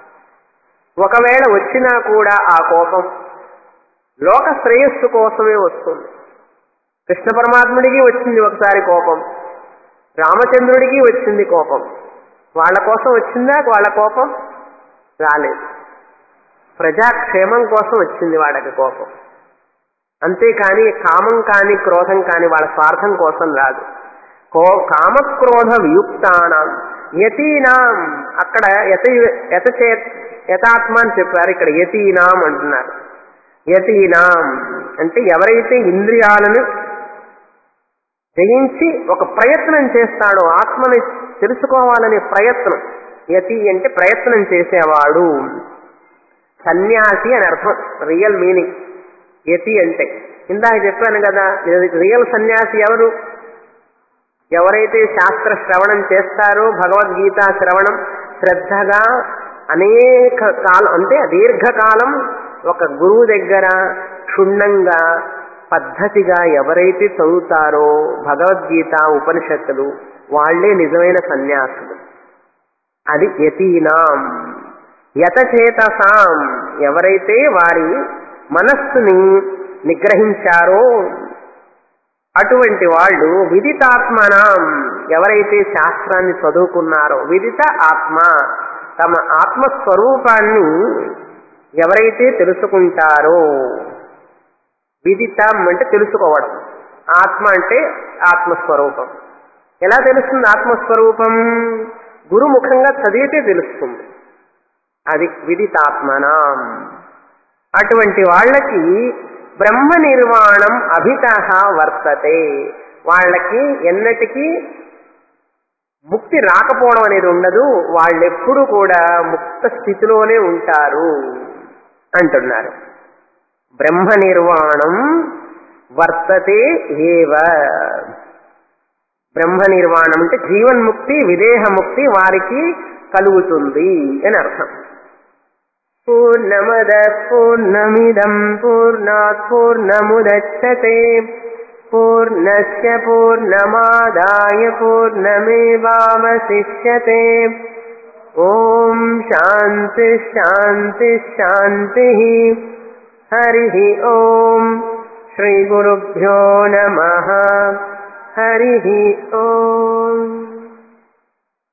ఒకవేళ వచ్చినా కూడా ఆ కోపం లోక శ్రేయస్సు కోసమే వస్తుంది కృష్ణ పరమాత్ముడికి వచ్చింది ఒకసారి కోపం రామచంద్రుడికి వచ్చింది కోపం వాళ్ళ కోసం వచ్చిందా వాళ్ళ కోపం రాలేదు ప్రజాక్షేమం కోసం వచ్చింది వాళ్ళకి కోపం అంతేకాని కామం కాని క్రోధం కాని వాళ్ళ స్వార్థం కోసం రాదు కో కామక్రోధ వియుక్తానం యతీనాం అక్కడ యత యత చే యథాత్మ అని చెప్పారు ఇక్కడ యతీనాం అంటున్నారు యతీనాం అంటే ఎవరైతే ఇంద్రియాలను జయించి ఒక ప్రయత్నం చేస్తాడో ఆత్మని తెలుసుకోవాలనే ప్రయత్నం యతి అంటే ప్రయత్నం చేసేవాడు సన్యాసి అని అర్థం రియల్ మీనింగ్ యతి అంటే ఇందాక చెప్పాను కదా రియల్ సన్యాసి ఎవరు ఎవరైతే శాస్త్ర శ్రవణం చేస్తారో భగవద్గీత శ్రవణం శ్రద్ధగా అనేక కాలం అంటే దీర్ఘకాలం ఒక గురువు దగ్గర క్షుణ్ణంగా పద్ధతిగా ఎవరైతే చదువుతారో భగవద్గీత ఉపనిషత్తులు వాళ్లే నిజమైన సన్యాసులు అది యతీనాం యతచేతసాం ఎవరైతే వారి మనస్సుని నిగ్రహించారో అటువంటి వాళ్ళు విదితాత్మనాం ఎవరైతే శాస్త్రాన్ని చదువుకున్నారో విదిత ఆత్మ తమ ఆత్మస్వరూపాన్ని ఎవరైతే తెలుసుకుంటారో విదితం అంటే తెలుసుకోవడం ఆత్మ అంటే ఆత్మస్వరూపం ఎలా తెలుస్తుంది ఆత్మస్వరూపం గురుముఖంగా చదివితే తెలుస్తుంది అది విదితాత్మనాం అటువంటి వాళ్ళకి బ్రహ్మ నిర్వాణం అభిత వర్తతే వాళ్ళకి ఎన్నటికీ ముక్తి రాకపోవడం అనేది ఉండదు వాళ్ళెప్పుడు కూడా ముక్త స్థితిలోనే ఉంటారు అంటున్నారు బ్రహ్మ నిర్వాణం వర్తతే ఏవ బ్రహ్మ నిర్వాణం అంటే జీవన్ముక్తి విదేహముక్తి వారికి కలుగుతుంది అని అర్థం పూర్ణమద పూర్ణమిదం పూర్ణాత్ పూర్ణముదచ్చతే పూర్ణస్య పూర్ణమాదాయ పూర్ణమేవావశిష్యతే ఓం శాంతి శాంతి శాంతి హరి ఓం శ్రీ గురుభ్యో నమ హరి ఓం